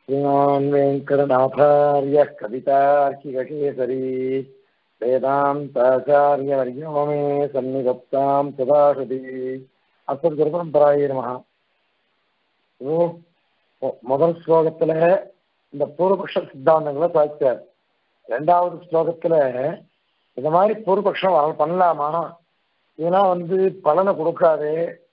श्रीमान् वेङ्कटनाथार्यः कवितार्किककेसरी वेदान्ताचार्यवर्यो मे सन्निधत्तां सदाशति அஸ்மத்குருபரம்பராய நமகா ஓ மொ- முதல் ஸ்லோகத்துல இந்த பூர்வபக்ஷ சித்தாந்தங்களை சாதிச்சார் ரெண்டாவது ஸ்லோகத்துல இந்த மாதிரி பூர்வபக்ஷம் வர- பண்ணலாமா இதெல்லாம் வந்து பலனை கொடுக்காது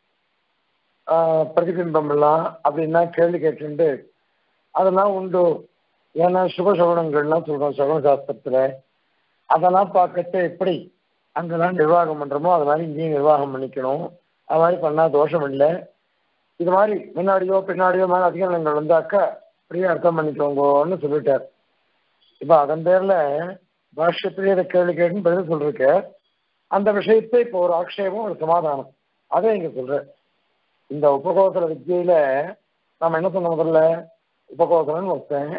ஆஹ் பிரதிபிம்பம் எல்லாம் அப்படின்னா கேள்வி கேட்டுண்டு அதெல்லாம் உண்டு ஏன்னா சுப சகுனங்கள்லாம் சொல்றோம் சகுன சாஸ்திரத்துல அதெல்லாம் பார்க்கறது எப்படி அங்கெல்லாம் நிர்வாகம் பண்றோமோ அது மாதிரி இங்கேயும் நிர்வாகம் பண்ணிக்கணும் அது மாதிரி பண்ணா தோஷம் இல்லை இது மாதிரி முன்னாடியோ பின்னாடியோ மேலே அதிகாரங்கள் வந்தாக்கா அப்படியே அர்த்தம் பண்ணிக்கோங்கன்னு சொல்லிட்டார் இப்போ அதன் பேர்ல பாஷ்யத்திலேயே இதை கேள்வி கேட்டுன்னு பதில் சொல்லிருக்க அந்த விஷயத்தை இப்போ ஒரு ஆக்ஷேபம் ஒரு சமாதானம் அதை இங்க சொல்றேன் இந்த உபகோசல வித்தியில நம்ம என்ன சொன்ன முதல்ல உபகோசலன் ஒருத்தன்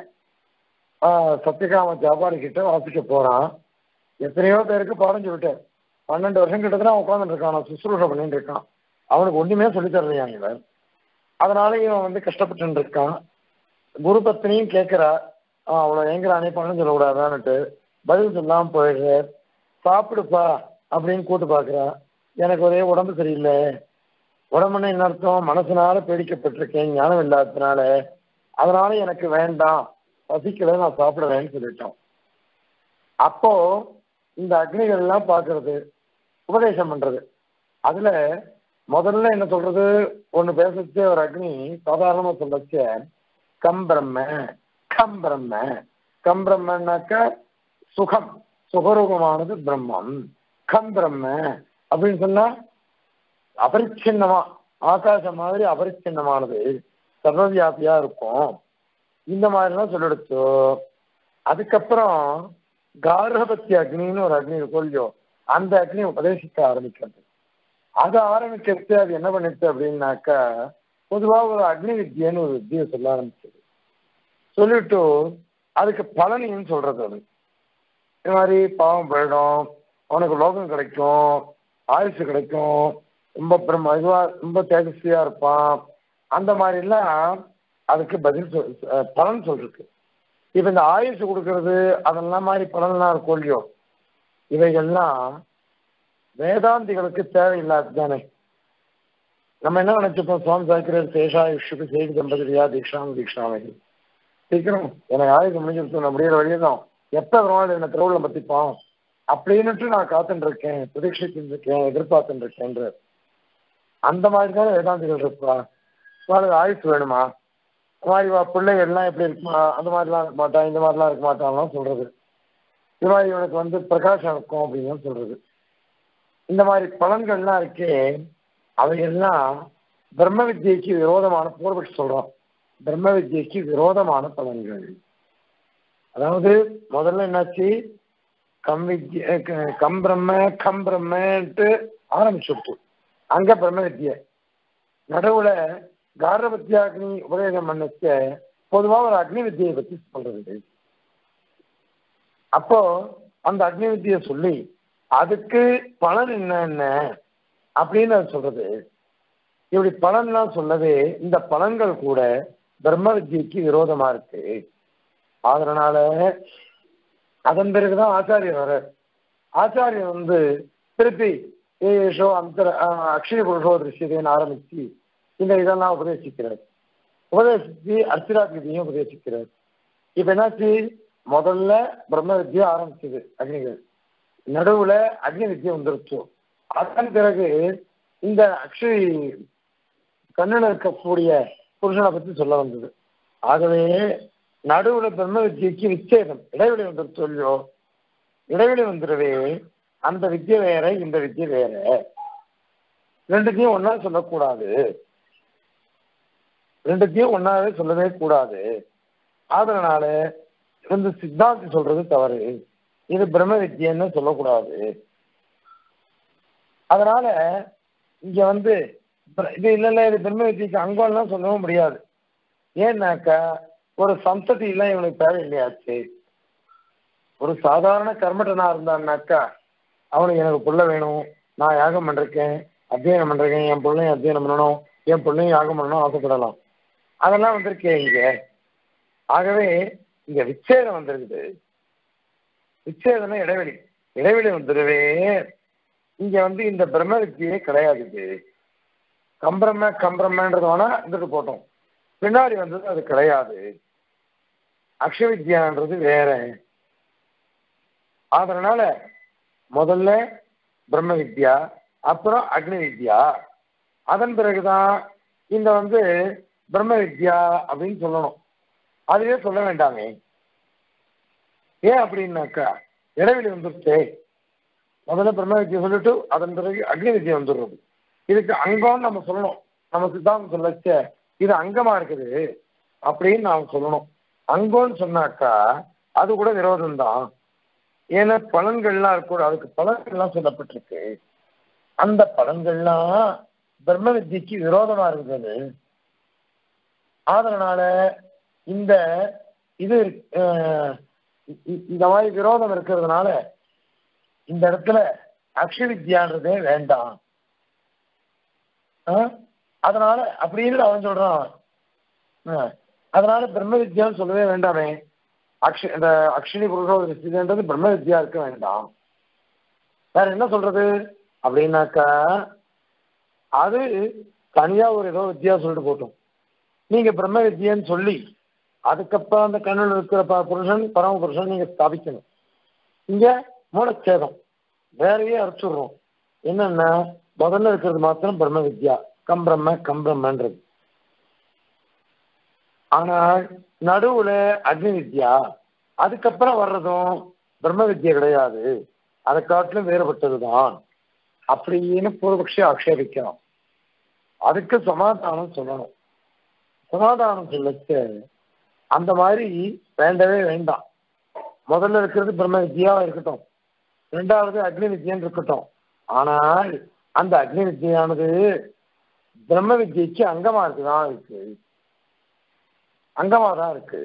ஆஹ், சத்யகாம வியாபாரி கிட்ட வாசிக்க போறான் எத்தனையோ பேருக்கு பாடம் சொல்லிட்டார் பன்னெண்டு வருஷம் கிட்டத்தட்ட அவன் உட்காந்துட்டு இருக்கான் அவன் சுசுரூஷை பண்ணிட்டு இருக்கான் அவனுக்கு ஒண்ணுமே சொல்லி தரலையா இவன் அதனால இவன் வந்து கஷ்டப்பட்டு இருக்கான் குரு பத்னியும் கேட்கிறா ஆஹ் அவ்வளவு ஏங்குறானே பணம் சொல்லக்கூடாதான்னுட்டு பதில் சொல்லாம போயிடுற சாப்பிடுப்பா அப்படின்னு கூட்டு பாக்குறா எனக்கு ஒரே உடம்பு சரியில்லை உடம்புன்னு என்ன அர்த்தம் மனசுனால பீடிக்கப்பட்டிருக்கேன் ஞானம் இல்லாததுனால அதனால எனக்கு வேண்டாம் பசிக்கல நான் சாப்பிடுவேன்னு சொல்லிட்டோம் அப்போ இந்த அக்னிகள் எல்லாம் பார்க்கறது உபதேசம் பண்றது அதுல முதல்ல என்ன சொல்றது ஒண்ணு பேசச்சு ஒரு அக்னி சாதாரணமா சொல்லச்ச கம் பிரம்ம கம் பிரம்ம கம் பிரம்மன்னாக்க சுகம் சுகரூபமானது பிரம்மம் கம் பிரம்ம அப்படின்னு சொன்னா அபரிச்சின்னமா ஆகாசம் மாதிரி அபரிச்சின்னமானது சர்வவியாபியா இருக்கும் இந்த மாதிரிலாம் சொல்லிடுச்சு அதுக்கப்புறம் கார்கபத்தி அக்னின்னு ஒரு அக்னி இருக்கும் இல்லையோ அந்த அக்னி உபதேசிக்க ஆரம்பிக்கிறது அது ஆரம்பிக்கிறது அது என்ன பண்ணிச்சு அப்படின்னாக்கா பொதுவா ஒரு அக்னி வித்தியன்னு ஒரு வித்தியை சொல்ல ஆரம்பிச்சது சொல்லிட்டு அதுக்கு பலனையும் சொல்றது அது இது மாதிரி பாவம் போயிடும் உனக்கு லோகம் கிடைக்கும் ஆயுசு கிடைக்கும் ரொம்ப பிரம்ம இதுவா ரொம்ப தேஜஸ்வியா இருப்பான் அந்த மாதிரிலாம் அதுக்கு பதில் சொல் அஹ் பலன் சொல்லிருக்கு இப்ப இந்த ஆயுசு கொடுக்கறது அதெல்லாம் மாதிரி பலன்லாம் இருக்கும் இல்லையோ இவைகள்லாம் வேதாந்திகளுக்கு தேவையில்லாது தானே நம்ம என்ன நினைச்சிருப்போம் சுவாமி சாய்க்கிறார் சேஷாயுஷுக்கு செய்தி தம்பதியா தீக்ஷாம் தீக்ஷாமை சீக்கிரம் எனக்கு ஆயுதம் முடிஞ்சிருச்சு நான் முடியிற வழியதான் எப்ப வருவாள் என்ன திருவிழா பத்திப்பான் அப்படின்னுட்டு நான் காத்துட்டு இருக்கேன் பிரதீட்சிச்சுட்டு இருக்கேன் எதிர்பார்த்துட்டு இருக்கேன்ற அந்த மாதிரி தானே வேதாந்திகள் இருப்பா அவளுக்கு ஆயுசு வேணுமா இந்த மாதிரி வா பிள்ளைகள் எல்லாம் எப்படி இருக்குமா அந்த மாதிரிலாம் இருக்க மாட்டான் இந்த மாதிரிலாம் இருக்க மாட்டான்லாம் சொல்றது இது மாதிரி இவனுக்கு வந்து பிரகாசம் இருக்கும் அப்படின்னு சொல்றது இந்த மாதிரி பலன்கள்லாம் இருக்கே அவையெல்லாம் பிரம்ம வித்யைக்கு விரோதமான பூர்வபட்சி சொல்றோம் பிரம்ம வித்யைக்கு விரோதமான பலன்கள் அதாவது முதல்ல என்னாச்சு கம் வித்ய க- கம் பிரம்ம கம் பிரம்மன்ட்டு ஆரம்பிச்சுட்டு அங்க பிரம்ம வித்ய நடுவுல காரபத்தியாக்னி உபதேசம் பண்ணச்ச பொதுவா ஒரு அக்னி வித்தியை பத்தி சொல்றது அப்போ அந்த அக்னி வித்தியை சொல்லி அதுக்கு பலன் என்ன என்ன அப்படின்னு அது சொல்றது இப்படி பலன்லாம் சொல்லவே இந்த பலன்கள் கூட பிரம்ம வித்யைக்கு விரோதமா இருக்கு அதனால அதன் பிறகுதான் ஆச்சாரியர் வர்றார் ஆச்சாரியர் வந்து திருப்பி ஏஷோ அந்த அக்ஷய புருஷோ திருஷ்யதேன்னு ஆரம்பிச்சு இந்த இதெல்லாம் உபதேசிக்கிறார் உபதேசிச்சு அர்ச்சிராத்விதியும் உபதேசிக்கிறார் இப்ப என்னாச்சு முதல்ல பிரம்ம வித்யா ஆரம்பிச்சது அக்னிகள் நடுவுல அக்னி வித்யா வந்துருச்சு அதன் பிறகு இந்த அக்ஷய் கண்ணன் இருக்கக்கூடிய புருஷனை பத்தி சொல்ல வந்தது ஆகவே நடுவுல பிரம்ம வித்யக்கு விச்சேதம் இடைவெளி வந்துருச்சு சொல்லியோ இடைவெளி வந்துடவே அந்த வித்யை வேற இந்த வித்யை வேற ரெண்டுத்தையும் ஒன்னா சொல்லக்கூடாது ரெண்டுத்தையும் ஒன்னாவே சொல்லவே கூடாது அதனால வந்து சித்தாந்தி சொல்றது தவறு இது பிரம்ம வித்யன்னு சொல்லக்கூடாது அதனால இங்க வந்து பிர- இது இல்ல இல்ல இது பிரம்ம வித்யக்கு அங்கம்லாம் சொல்லவும் முடியாது ஏன்னாக்கா ஒரு சந்ததி எல்லாம் இவனுக்கு தேவையில்லையாச்சு ஒரு சாதாரண கர்மட்டனா இருந்தான்னாக்கா அவனுக்கு எனக்கு புள்ள வேணும் நான் யாகம் பண்றேன் அத்தியனம் பண்றேன் என் பிள்ளையும் அத்தியனம் பண்ணணும் என் பிள்ளையும் யாகம் பண்ணணும் ஆசைப்படலாம் அதெல்லாம் வந்திருக்கே இங்க ஆகவே இங்க விச்சேதம் வந்திருக்குது விச்சேதம்னா இடைவெளி இடைவெளி வந்துடவே இங்க வந்து இந்த பிரம்ம வித்தியே கிடையாது இது கம்பிரம கம்பிரமன்றது வேணா இருந்துட்டு போட்டோம் பின்னாடி வந்தது அது கிடையாது அக்ஷவித்யான்றது வேற அதனால முதல்ல பிரம்ம வித்யா அப்புறம் அக்னி வித்யா அதன் பிறகுதான் இந்த வந்து பிரம்ம வித்யா அப்படின்னு சொல்லணும் அதுவே சொல்ல வேண்டாமே ஏன் அப்படின்னாக்கா இடைவெளி வந்துருச்சே முதல்ல பிரம்ம வித்யா சொல்லிட்டு அதன் பிறகு அக்னி வித்யா வந்துடுறது இதுக்கு அங்கம்னு நம்ம சொல்லணும் நம்ம சித்தாந்தம் சொல்லச்ச இது அங்கமா இருக்குது அப்படின்னு நாம் சொல்லணும் அங்கம்னு சொன்னாக்கா அது கூட விரோதம் தான் ஏன்னா பலன்கள்லாம் இருக்கும் அதுக்கு பலன்கள்லாம் சொல்லப்பட்டிருக்கு அந்த பலன்கள்லாம் பிரம்ம வித்தியக்கு விரோதமா இருக்குது அதனால இந்த இது அஹ், இ- இ- இந்த மாதிரி விரோதம் இருக்கிறதுனால இந்த இடத்துல அக்ஷ வித்யான்றதே வேண்டாம் ஆ? அதனால அப்படின்னு அவன் சொல்றான் ஆ. அதனால பிரம்ம வித்யான்னு சொல்லவே வேண்டாமே அக்ஷ இந்த அக்ஷினி புருஷோதர சிதன்றது பிரம்ம வித்யா இருக்க வேண்டாம் வேற என்ன சொல்றது அப்படின்னாக்கா அது தனியா ஒரு ஏதோ வித்யா சொல்லிட்டு போட்டோம் நீங்க பிரம்ம வித்யன்னு சொல்லி அதுக்கப்புறம் அந்த கண்ணில் இருக்கிற ப- புருஷன் பரம புருஷன் நீங்க ஸ்தாபிக்கணும் இங்க மூலச்சேதம் வேறையே அரைச்சுடுறோம் என்னன்னா முதல்ல இருக்கிறது மாத்திரம் பிரம்ம வித்யா கம்பிரம்ம கம்பிரம்மன்றது ஆனால் நடுவுல அக்னி வித்யா அதுக்கப்புறம் வர்றதும் பிரம்ம வித்யா கிடையாது அதை காட்டிலும் வேறுபட்டதுதான் அப்படின்னு பூர்வபக்ஷி ஆக்ஷேபிக்கிறோம் அதுக்கு சமாதானம் சொல்லணும் சமாதானம் சொல்லச்சு அந்த மாதிரி வேண்டவே வேண்டாம் முதல்ல இருக்கிறது பிரம்ம வித்யாவா இருக்கட்டும் ரெண்டாவது அக்னி வித்யன் இருக்கட்டும் ஆனால் அந்த அக்னி வித்யானது பிரம்ம வித்யக்கு அங்கமா இருக்குதான் இருக்கு அங்கமா தான் இருக்கு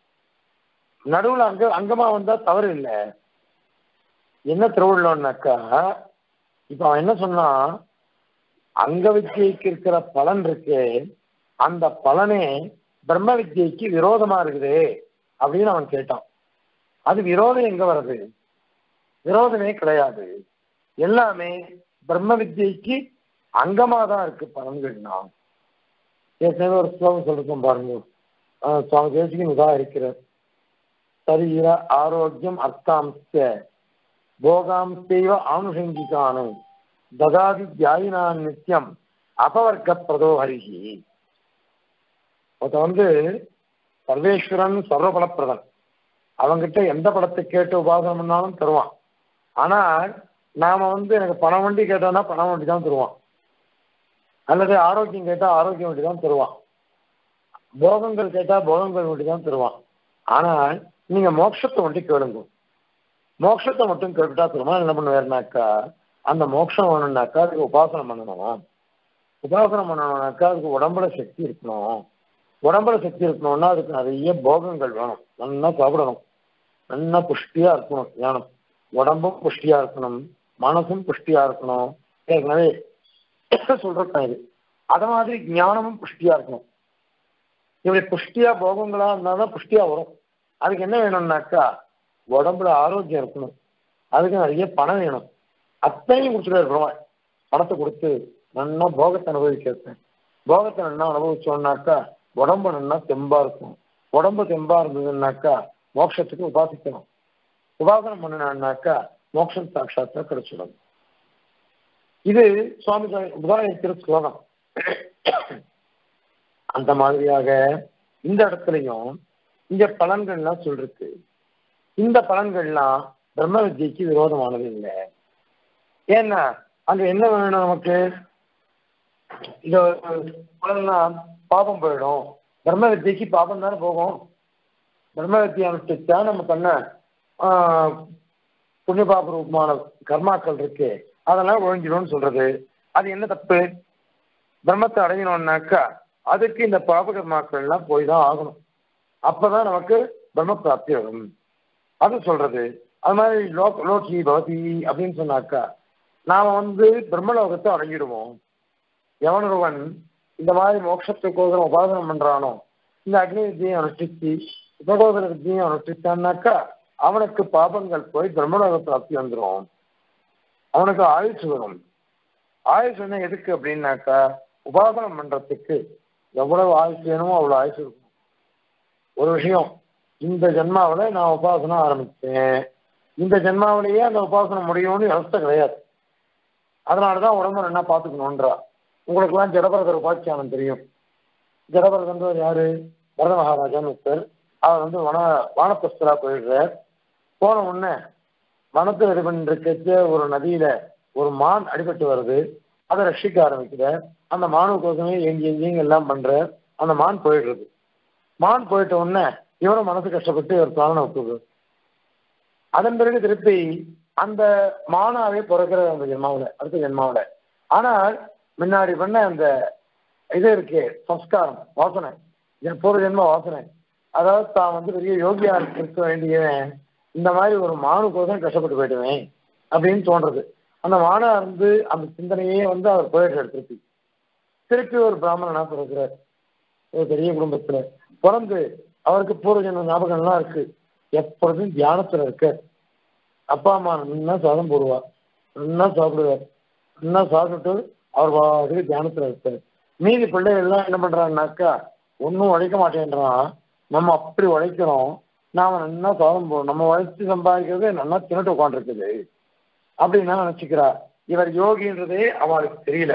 நடுவுல அங்க அங்கமா வந்தா தவறு இல்லை என்ன திருவள்ளோன்னாக்கா இப்ப அவன் என்ன சொன்னான் அங்க வித்தியைக்கு இருக்கிற பலன் இருக்கு அந்த பலனே பிரம்ம வித்தியைக்கு விரோதமா இருக்குது அப்படின்னு அவன் கேட்டான் அது விரோதம் எங்க வருது விரோதமே கிடையாது எல்லாமே பிரம்ம வித்தியைக்கு அங்கமா தான் இருக்கு பலன்கள்னா ஏற்கனவே ஒரு ஸ்லோகம் சொல்லிருக்கோம் பாருங்க ஆஹ் சுவாமி தேசிகன் இதா இருக்கிறார் சரீர ஆரோக்கியம் அர்த்தாம்ச போகாம்சைவ ஆனுஷங்கிகானு ததாதி தியாயினான் நித்தியம் அபவர்க்க பிரதோ ஹரிஹி ஒருத்தன் வந்து சர்வேஸ்வரன் சர்வபலப்பிரதன் அவங்கிட்ட எந்த படத்தை கேட்டு உபாசனம் பண்ணாலும் தருவான் ஆனால் நாம வந்து எனக்கு பணம் வண்டி கேட்டோம்னா பணம் வண்டி தான் தருவான் அல்லது ஆரோக்கியம் கேட்டா ஆரோக்கியம் வண்டி தான் தருவான் போகங்கள் கேட்டா போகங்கள் வண்டி தான் தருவான் ஆனால் நீங்க மோட்சத்தை வண்டி கேளுங்க மோட்சத்தை மட்டும் கேட்டுட்டா பெருமாள் என்ன பண்ணுவாருனாக்கா அந்த மோட்சம் வேணும்னாக்கா அதுக்கு உபாசனம் பண்ணணும் உபாசனம் பண்ணணும்னாக்கா அதுக்கு உடம்புல சக்தி இருக்கணும் உடம்புல சக்தி இருக்கணும்னா அதுக்கு நிறைய போகங்கள் வேணும் நல்லா சாப்பிடணும் நல்லா புஷ்டியா இருக்கணும் ஞானம் உடம்பும் புஷ்டியா இருக்கணும் மனசும் புஷ்டியா இருக்கணும் ஏற்கனவே சொல்றேன் இது அத மாதிரி ஞானமும் புஷ்டியா இருக்கணும் இப்படி புஷ்டியா போகங்களா இருந்தாதான் புஷ்டியா வரும் அதுக்கு என்ன வேணும்னாக்கா உடம்புல ஆரோக்கியம் இருக்கணும் அதுக்கு நிறைய பணம் வேணும் அத்தனையும் கொடுத்துட்டு இருக்கிறோம் பணத்தை கொடுத்து நல்லா போகத்தை அனுபவிக்கிறது போகத்தை நல்லா அனுபவிச்சோம்னாக்கா உடம்பு நல்லா தெம்பா இருக்கும் உடம்பு தெம்பா இருந்ததுன்னாக்கா மோட்சத்துக்கு உபாசிக்கணும் உபாசனம் பண்ணினான்னாக்கா மோட்சம் சாட்சாத்தா கிடைச்சிடும் இது சுவாமி உதாரணத்திற ஸ்லோகம் அந்த மாதிரியாக இந்த இடத்துலையும் இங்க பலன்கள்லாம் சொல்லிருக்கு இந்த பலன்கள்லாம் பிரம்ம வித்யக்கு விரோதமானது இல்லை ஏன்னா அங்க என்ன வேணும் நமக்கு இந்த பலன்லாம் பாபம் போயிடும் பிரம்ம வித்யக்கு பாபம் தானே போகும் பிரம்ம வித்தியை அனுஷ்டிச்சா நம்ம பண்ண ஆஹ், புண்ணிய பாப ரூபமான கர்மாக்கள் இருக்கு அதெல்லாம் ஒழிஞ்சிடும்னு சொல்றது அது என்ன தப்பு பிரம்மத்தை அடையணும்னாக்கா அதுக்கு இந்த பாப கர்மாக்கள்லாம் போய் தான் ஆகணும் அப்பதான் நமக்கு பிரம்ம பிராப்தி வரும் அது சொல்றது அது மாதிரி லோக் லோகி பவதி அப்படின்னு சொன்னாக்கா நாம வந்து பிரம்மலோகத்தை அடங்கிடுவோம் எவனொருவன் இந்த மாதிரி மோட்சத்துக்கோசரம் உபாசனம் பண்றானோ இந்த அக்னி வித்தியை அனுஷ்டிச்சு சுபகோதர வித்தியை அனுஷ்டித்தான்னாக்கா அவனுக்கு பாபங்கள் போய் பிரம்மலோக பிராப்தி வந்துடும் அவனுக்கு ஆயுசு வரும் ஆயுசு என்ன எதுக்கு அப்படின்னாக்கா உபாசனம் பண்றதுக்கு எவ்வளவு ஆயுசு வேணுமோ அவ்வளவு ஆயுசு இருக்கும் ஒரு விஷயம் இந்த ஜென்மாவில நான் உபாசனம் ஆரம்பிச்சேன் இந்த ஜென்மாவிலேயே அந்த உபாசனம் முடியும்னு அவஸ்தை கிடையாது அதனாலதான் உடம்பு என்ன பார்த்துக்கணுன்றா உங்களுக்கெல்லாம் ஜடபரதர் உபாக்கியானம் தெரியும் ஜடபரதன்றவர் யாரு பரத மகாராஜான்னு ஒருத்தர் அவர் வந்து வன வானப்பிரஸ்தரா போயிடுறார் போன உடனே வனத்தை இது பண்ணிருக்க ஒரு நதியில ஒரு மான் அடிபட்டு வருது அதை ரட்சிக்க ஆரம்பிக்கிற அந்த மானுக்கோசமே எங்கி எங்கேயும் எல்லாம் பண்ற அந்த மான் போயிடுறது மான் போயிட்ட உடனே இவரும் மனசு கஷ்டப்பட்டு ஒரு பிராணனை விட்டுடுறது அதன் பிறகு திருப்பி அந்த மானாவே பிறக்கிற அந்த ஜென்மாவில் அடுத்த ஜென்மாவில் ஆனால் முன்னாடி பண்ண அந்த இது இருக்கு சம்ஸ்காரம் வாசனை என் பூர்வ ஜென்ம வாசனை அதாவது தான் வந்து பெரிய யோகியா இருக்க வேண்டியவன் இந்த மாதிரி ஒரு மானுக்கோசம் கஷ்டப்பட்டு போயிடுவேன் அப்படின்னு தோன்றது அந்த மானா இருந்து அந்த சிந்தனையே வந்து அவர் போயிடுறார் திருப்பி திருப்பி ஒரு பிராமணனா பிறக்கிறார் ஒரு பெரிய குடும்பத்துல பிறந்து அவருக்கு பூர்வ ஜென்ம ஞாபகம்லாம் இருக்கு எப்பொழுதும் தியானத்துல இருக்க அப்பா அம்மா நல்லா சாதம் போடுவா நல்லா சாப்பிடுவார் நல்லா சாப்பிட்டுட்டு அவர் பாட்டுக்கு தியானத்துல இருப்பார் மீதி பிள்ளைகள் எல்லாம் என்ன பண்றாங்கனாக்கா ஒன்றும் உழைக்க மாட்டேன்றான் நம்ம அப்படி உழைக்கிறோம் நாம நல்லா சாதம் போடும் நம்ம உழைச்சி சம்பாதிக்கிறது நல்லா தின்னுட்டு உட்காந்துருக்குது அப்படின்னு நினைச்சுக்கிறா இவர் யோகின்றதே அவளுக்கு தெரியல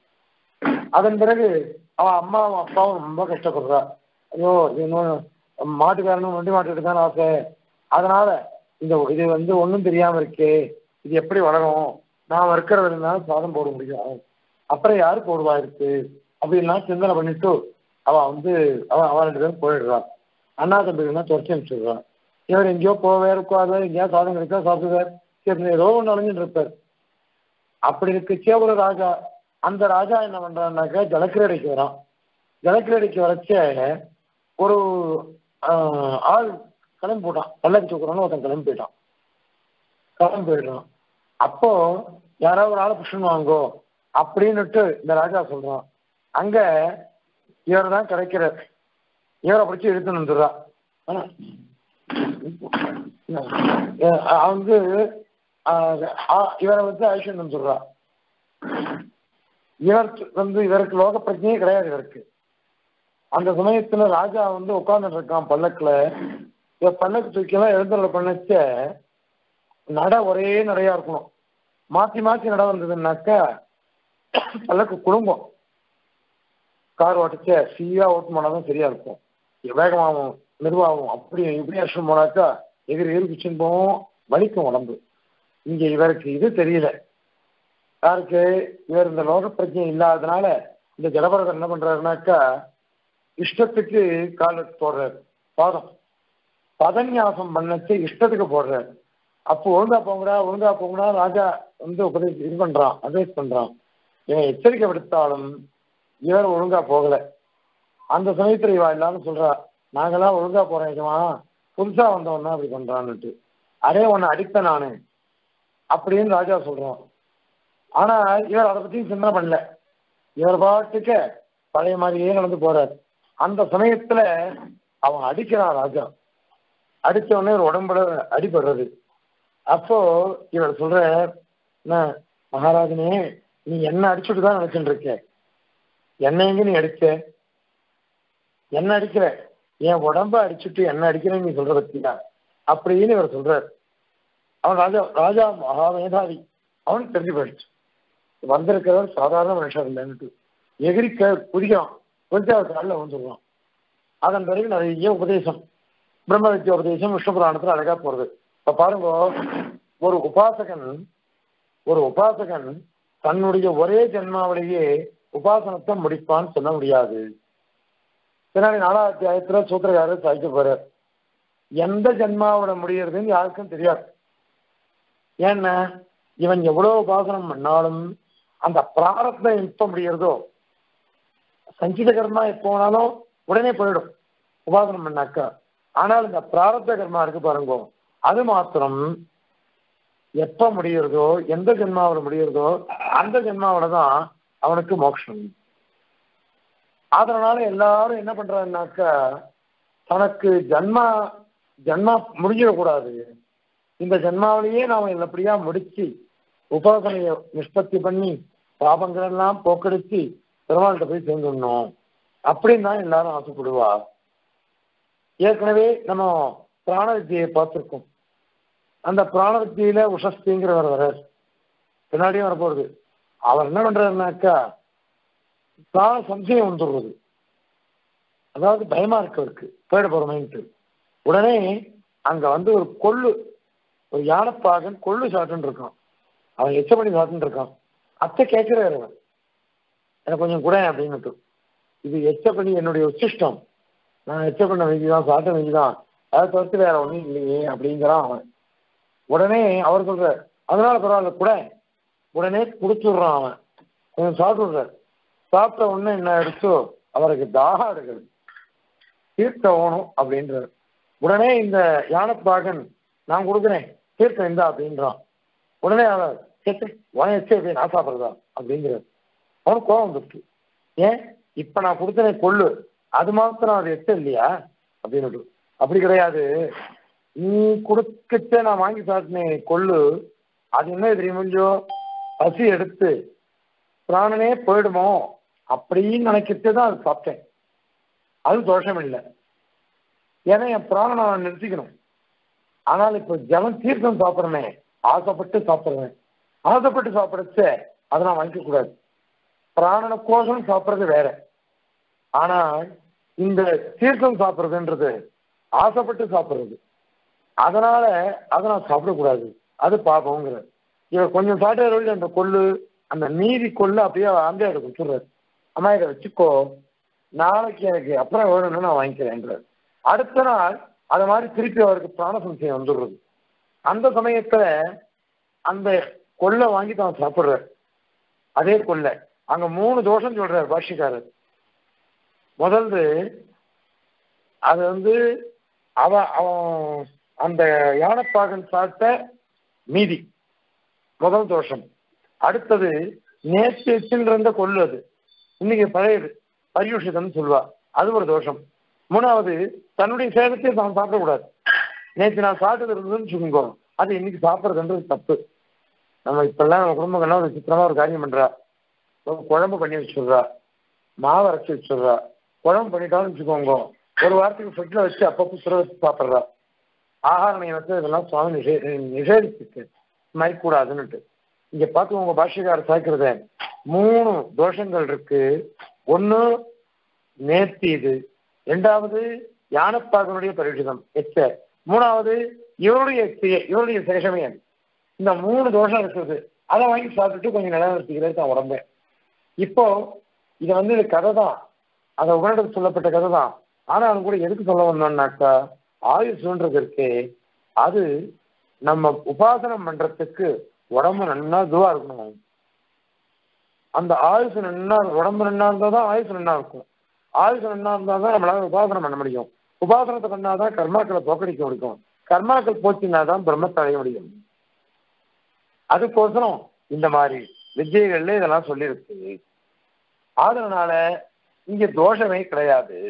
அதன் பிறகு அவன் அம்மாவும் அப்பாவும் ரொம்ப கஷ்டப்படுறா ஐயோ இன்னும் மாட்டுக்காரனும் வண்டி மாட்டுக்கிட்டு தான் ஆசை அதனால இந்த இது வந்து ஒன்றும் தெரியாம இருக்கே இது எப்படி வளரும் நான் இருக்கிறது இருந்தாலும் சாதம் போட முடியும் அப்புறம் யாரு போடுவா இருக்கு அப்படின்லாம் சிந்தனை பண்ணிட்டு அவ வந்து அவ அவன் ரெண்டு பேரும் போயிடுறான் அண்ணா தம்பிகள்னா துரத்தி அனுப்பிச்சிடுறான் இவர் எங்கேயோ போவே இருக்காது எங்கேயாவது சாதம் கிடைச்சா சாப்பிடுவார் சரி ஏதோ ஒன்று அலைஞ்சிட்டு இருப்பார் அப்படி இருக்கச்சே ஒரு ராஜா அந்த ராஜா என்ன பண்றான்னாக்கா ஜலக்கிரடைக்கு வரான் ஜலக்கிரடைக்கு வரச்ச ஒரு ஆள் கிளம்பி போட்டான் பல்லக்கு தூக்குறான்னு ஒருத்தன் கிளம்பி போயிட்டான் கிளம்பி போயிடுறான் அப்போ யாராவது ஒரு ஆளை புஷன் வாங்கோ அப்படின்னுட்டு இந்த ராஜா சொல்றான் அங்க இவர் தான் கிடைக்கிறார் இவரை பிடிச்சி இழுத்துன்னு வந்துடுறா வந்து இவரை வந்து ஐஸ்வர்யம் சொல்றா இவர் வந்து இவருக்கு லோக பிரச்சனையே கிடையாது இவருக்கு அந்த சமயத்துல ராஜா வந்து உட்கார்ந்துட்டு இருக்கான் பல்லக்குல இவ பல்லக்கு தூக்கியெல்லாம் எழுந்தருளை பண்ணச்ச நட ஒரே நடையா இருக்கணும் மாத்தி மாத்தி நட வந்ததுன்னாக்கா பல்லக்கு குடும்பம் கார் ஓட்டிச்ச சீயா ஓட்டு போனாதான் சரியா இருக்கும் வேகமாகும் மெதுவாகும் அப்படி இப்படி அடிச்சுட்டு போனாக்கா எதிர் எதிர் குச்சின்னு போவோம் வலிக்கும் உடம்பு இங்க இவருக்கு இது தெரியல யாருக்கு இவர் இந்த லோக பிரச்சனை இல்லாததுனால இந்த ஜடபரதர் என்ன பண்றாருனாக்கா இஷ்டத்துக்கு கால போடுறாரு பாதம் பதன்யாசம் பண்ணச்சு இஷ்டத்துக்கு போடுறாரு அப்போ ஒழுங்கா போங்கடா ஒழுங்கா போங்கடா ராஜா வந்து உபதேசி இது பண்றான் அட்வைஸ் பண்றான் இவன் எச்சரிக்கை விடுத்தாலும் இவர் ஒழுங்கா போகல அந்த சமயத்துல இவா எல்லாரும் சொல்றா நாங்கெல்லாம் ஒழுங்கா போறோம் இதுமா புதுசா வந்தவன் அப்படி பண்றான்னுட்டு அதே உன்னை அடிப்பேன் நானு அப்படின்னு ராஜா சொல்றான் ஆனா இவர் அதை பத்தி சிந்தனை பண்ணல இவர் பாட்டுக்கு பழைய மாதிரியே நடந்து போறார் அந்த சமயத்துல அவன் அடிக்கிறான் ராஜா அடிச்ச உடனே ஒரு உடம்புல அடிபடுறது அப்போ இவர் சொல்ற என்ன மகாராஜனே நீ என்ன அடிச்சுட்டு தான் நினைச்சுட்டு இருக்க என்ன எங்க நீ அடிச்ச என்ன அடிக்கிற என் உடம்ப அடிச்சுட்டு என்ன அடிக்கிறேன்னு நீ சொல்ற பத்தியா அப்படின்னு இவர் சொல்றார் அவன் ராஜா ராஜா மகாமேதாவி அவனுக்கு தெரிஞ்சு போயிடுச்சு வந்திருக்கிறவர் சாதாரண மனுஷன் இல்லைன்னுட்டு எகிரிக்க குதிக்கிறான் கொஞ்சம் அவர் காலில் வந்துடுவான் அதன் பிறகு நிறைய உபதேசம் பிரம்ம வித்யா உபதேசம் விஷ்ணு புராணத்துல அழகா போறது இப்ப பாருங்க ஒரு உபாசகன் ஒரு உபாசகன் தன்னுடைய ஒரே ஜென்மாவிலேயே உபாசனத்தை முடிப்பான்னு சொல்ல முடியாது பின்னாடி நாலாவது அத்தியாயத்துல சூத்திரக்காரர் சாய்க்க போறார் எந்த ஜென்மாவோட முடியறதுன்னு யாருக்கும் தெரியாது ஏன்னா இவன் எவ்வளவு உபாசனம் பண்ணாலும் அந்த பிராரத்தம் எப்ப முடியறதோ சஞ்சித கர்மா எப்போ வேணாலும் உடனே போயிடும் உபாசனம் பண்ணாக்கா ஆனால் இந்த பிராரத்த கர்மா இருக்கு பாருங்க அது மாத்திரம் எப்ப முடியறதோ எந்த ஜென்மாவோட முடியறதோ அந்த ஜென்மாவோட தான் அவனுக்கு மோட்சம் அதனால எல்லாரும் என்ன பண்றாங்கனாக்கா தனக்கு ஜன்மா ஜன்மா முடிஞ்சிடக்கூடாது இந்த ஜன்மாவிலேயே நாம நல்லபடியா முடிச்சு உபாசனையை நிஷ்பத்தி பண்ணி பாபங்கள் எல்லாம் போக்கடிச்சு பெருமாள்கிட்ட போய் சேர்ந்துடணும் அப்படின்னு தான் எல்லாரும் ஆசைப்படுவா ஏற்கனவே நம்ம பிராண வித்தியை பார்த்துருக்கோம் அந்த பிராண வித்தியில உஷஸ்திங்கிறவர் வர்றார் பின்னாடியும் வரப்போகுது அவர் என்ன பண்றாருனாக்கா பிராண சம்சயம் வந்துடுறது அதாவது பயமா இருக்கு அவருக்கு போயிட போறோமேன்ட்டு உடனே அங்க வந்து ஒரு கொள்ளு ஒரு யானைப்பாகன் கொள்ளு சாப்பிட்டு இருக்கான் அவன் எச்ச பண்ணி சாப்பிட்டு இருக்கான் அத்தை கேட்கிறாரு அவன் எனக்கு கொஞ்சம் கூட அப்படின்னுட்டு இது எச்ச பண்ணி என்னுடைய உச்சிஷ்டம் நான் எச்ச பண்ண வெஞ்சுதான் சாப்பிட்ட வெஞ்சுதான் அதை தவிர்த்து வேற ஒண்ணும் இல்லையே அப்படிங்கிறான் அவன் உடனே அவர் சொல்ற அதனால பரவாயில்ல கூட உடனே குடிச்சுடுறான் அவன் கொஞ்சம் சாப்பிட்டுடுறாரு சாப்பிட்ட உடனே என்ன ஆயிடுச்சோ அவருக்கு தாகம் எடுக்கிறது தீர்த்த ஓணும் அப்படின்றார் உடனே இந்த யானைப்பாகன் நான் கொடுக்குறேன் தீர்த்தம் இந்தா அப்படின்றான் உடனே அவன் கேட்டு உன எச்சு எப்படி நான் சாப்பிட்றதா அப்படிங்கிறார் அவனுக்கு கோபம் வந்துருக்கு ஏன் இப்ப நான் கொடுத்தனே கொள்ளு அது மாத்திரம் அது எச்ச இல்லையா அப்படின்னு அப்படி கிடையாது நீ கொடுக்கச்ச நான் வாங்கி சாப்பிட்டேன் கொள்ளு அது என்ன தெரியுமோ பசி எடுத்து பிராணனே போயிடுமோ அப்படின்னு நினைக்கிட்டு தான் அது சாப்பிட்டேன் அது தோஷம் இல்லை ஏன்னா என் பிராணனை நான் நிறுத்திக்கணும் ஆனால் இப்போ ஜனம் தீர்த்தம் சாப்பிட்றனே ஆசைப்பட்டு சாப்பிட்றேன் ஆசைப்பட்டு சாப்பிடச்ச அதை நான் வாங்கிக்க கூடாது பிராணனுக்கோசம் சாப்பிட்றது வேற ஆனால் இந்த தீர்த்தம் சாப்பிட்றதுன்றது ஆசைப்பட்டு சாப்பிட்றது அதனால அதை நான் சாப்பிடக்கூடாது அது பாப்போங்கிற இவர் கொஞ்சம் சாப்பிட்ட அந்த கொள்ளு அந்த மீதி கொள்ளு அப்படியே அந்த எடுத்து கொடுத்துட்றாரு அம்மா இதை வச்சுக்கோ நாளைக்கு எனக்கு அப்புறம் வேணும்னு நான் வாங்கிக்கிறேன்றார் அடுத்த நாள் அது மாதிரி திருப்பி அவருக்கு பிராண சம்சயம் வந்துடுறது அந்த சமயத்துல அந்த கொள்ளை வாங்கி தான் சாப்பிடுறார் அதே கொள்ளை அங்க மூணு தோஷம் சொல்றார் பாஷ்யக்காரர் முதல்து அது வந்து அவ அவன் அந்த யானைப்பாகன் சாப்பிட்ட மீதி முதல் தோஷம் அடுத்தது நேற்று எச்சில் கொள்ளு அது இன்னைக்கு பழையது பரியுஷிதம்னு சொல்லுவா அது ஒரு தோஷம் மூணாவது தன்னுடைய சேதத்தை தான் சாப்பிடக்கூடாது நேற்று நான் சாப்பிட்டது இருந்ததுன்னு வச்சுக்கோங்க அது இன்னைக்கு சாப்பிட்றதுன்றது தப்பு நம்ம இப்பெல்லாம் நம்ம குடும்பங்கள்லாம் ஒரு சித்திரமா ஒரு காரியம் பண்றா ஒரு குழம்பு பண்ணி வச்சுடுறா மாவு அரைச்சி வச்சுடுறா குழம்பு பண்ணிட்டாலும் வச்சுக்கோங்க ஒரு வாரத்துக்கு ஃப்ரிட்ஜில் வச்சு அப்பப்போ சுர வச்சு சாப்பிட்றா ஆகார நியமத்தை இதெல்லாம் சுவாமி நிஷே நிஷேதிச்சிருக்கு இது மாதிரி கூடாதுன்னுட்டு இங்க பார்த்து உங்க பாஷைக்காரர் சாய்க்கிறத மூணு தோஷங்கள் இருக்கு ஒன்று நேர்த்தி இது ரெண்டாவது யானப்பாகனுடைய பரிஷிதம் எச்ச மூணாவது இவருடைய எச்சைய இவருடைய சேஷமே இந்த மூணு தோஷம் இருக்குது அதை வாங்கி சாப்பிட்டுட்டு கொஞ்சம் நிலைநிறுத்திக்கிறது தான் உடம்ப இப்போ இதை வந்து இது கதை தான் அதை உடனடி சொல்லப்பட்ட கதை தான் ஆனாலும் கூட எதுக்கு சொல்ல வந்தோம்னாக்கா ஆயுசுன்றது இருக்கே அது நம்ம உபாசனம் பண்றதுக்கு உடம்பு நன்னா இதுவா இருக்கணும் அந்த ஆயுசு நன்னா உடம்பு நன்னா இருந்தால் தான் ஆயுசு நன்னா இருக்கும் ஆயுசு நன்னா இருந்தால் தான் நம்மளால உபாசனம் பண்ண முடியும் உபாசனத்தை பண்ணாதான் கர்மாக்களை தோக்கடிக்க முடியும் கர்மாக்கள் போச்சுன்னா தான் பிரம்மத்தை அடைய முடியும் அதுக்கோசரம் இந்த மாதிரி விஜயங்கள்ல இதெல்லாம் சொல்லியிருக்கு அதனால இங்க தோஷமே கிடையாது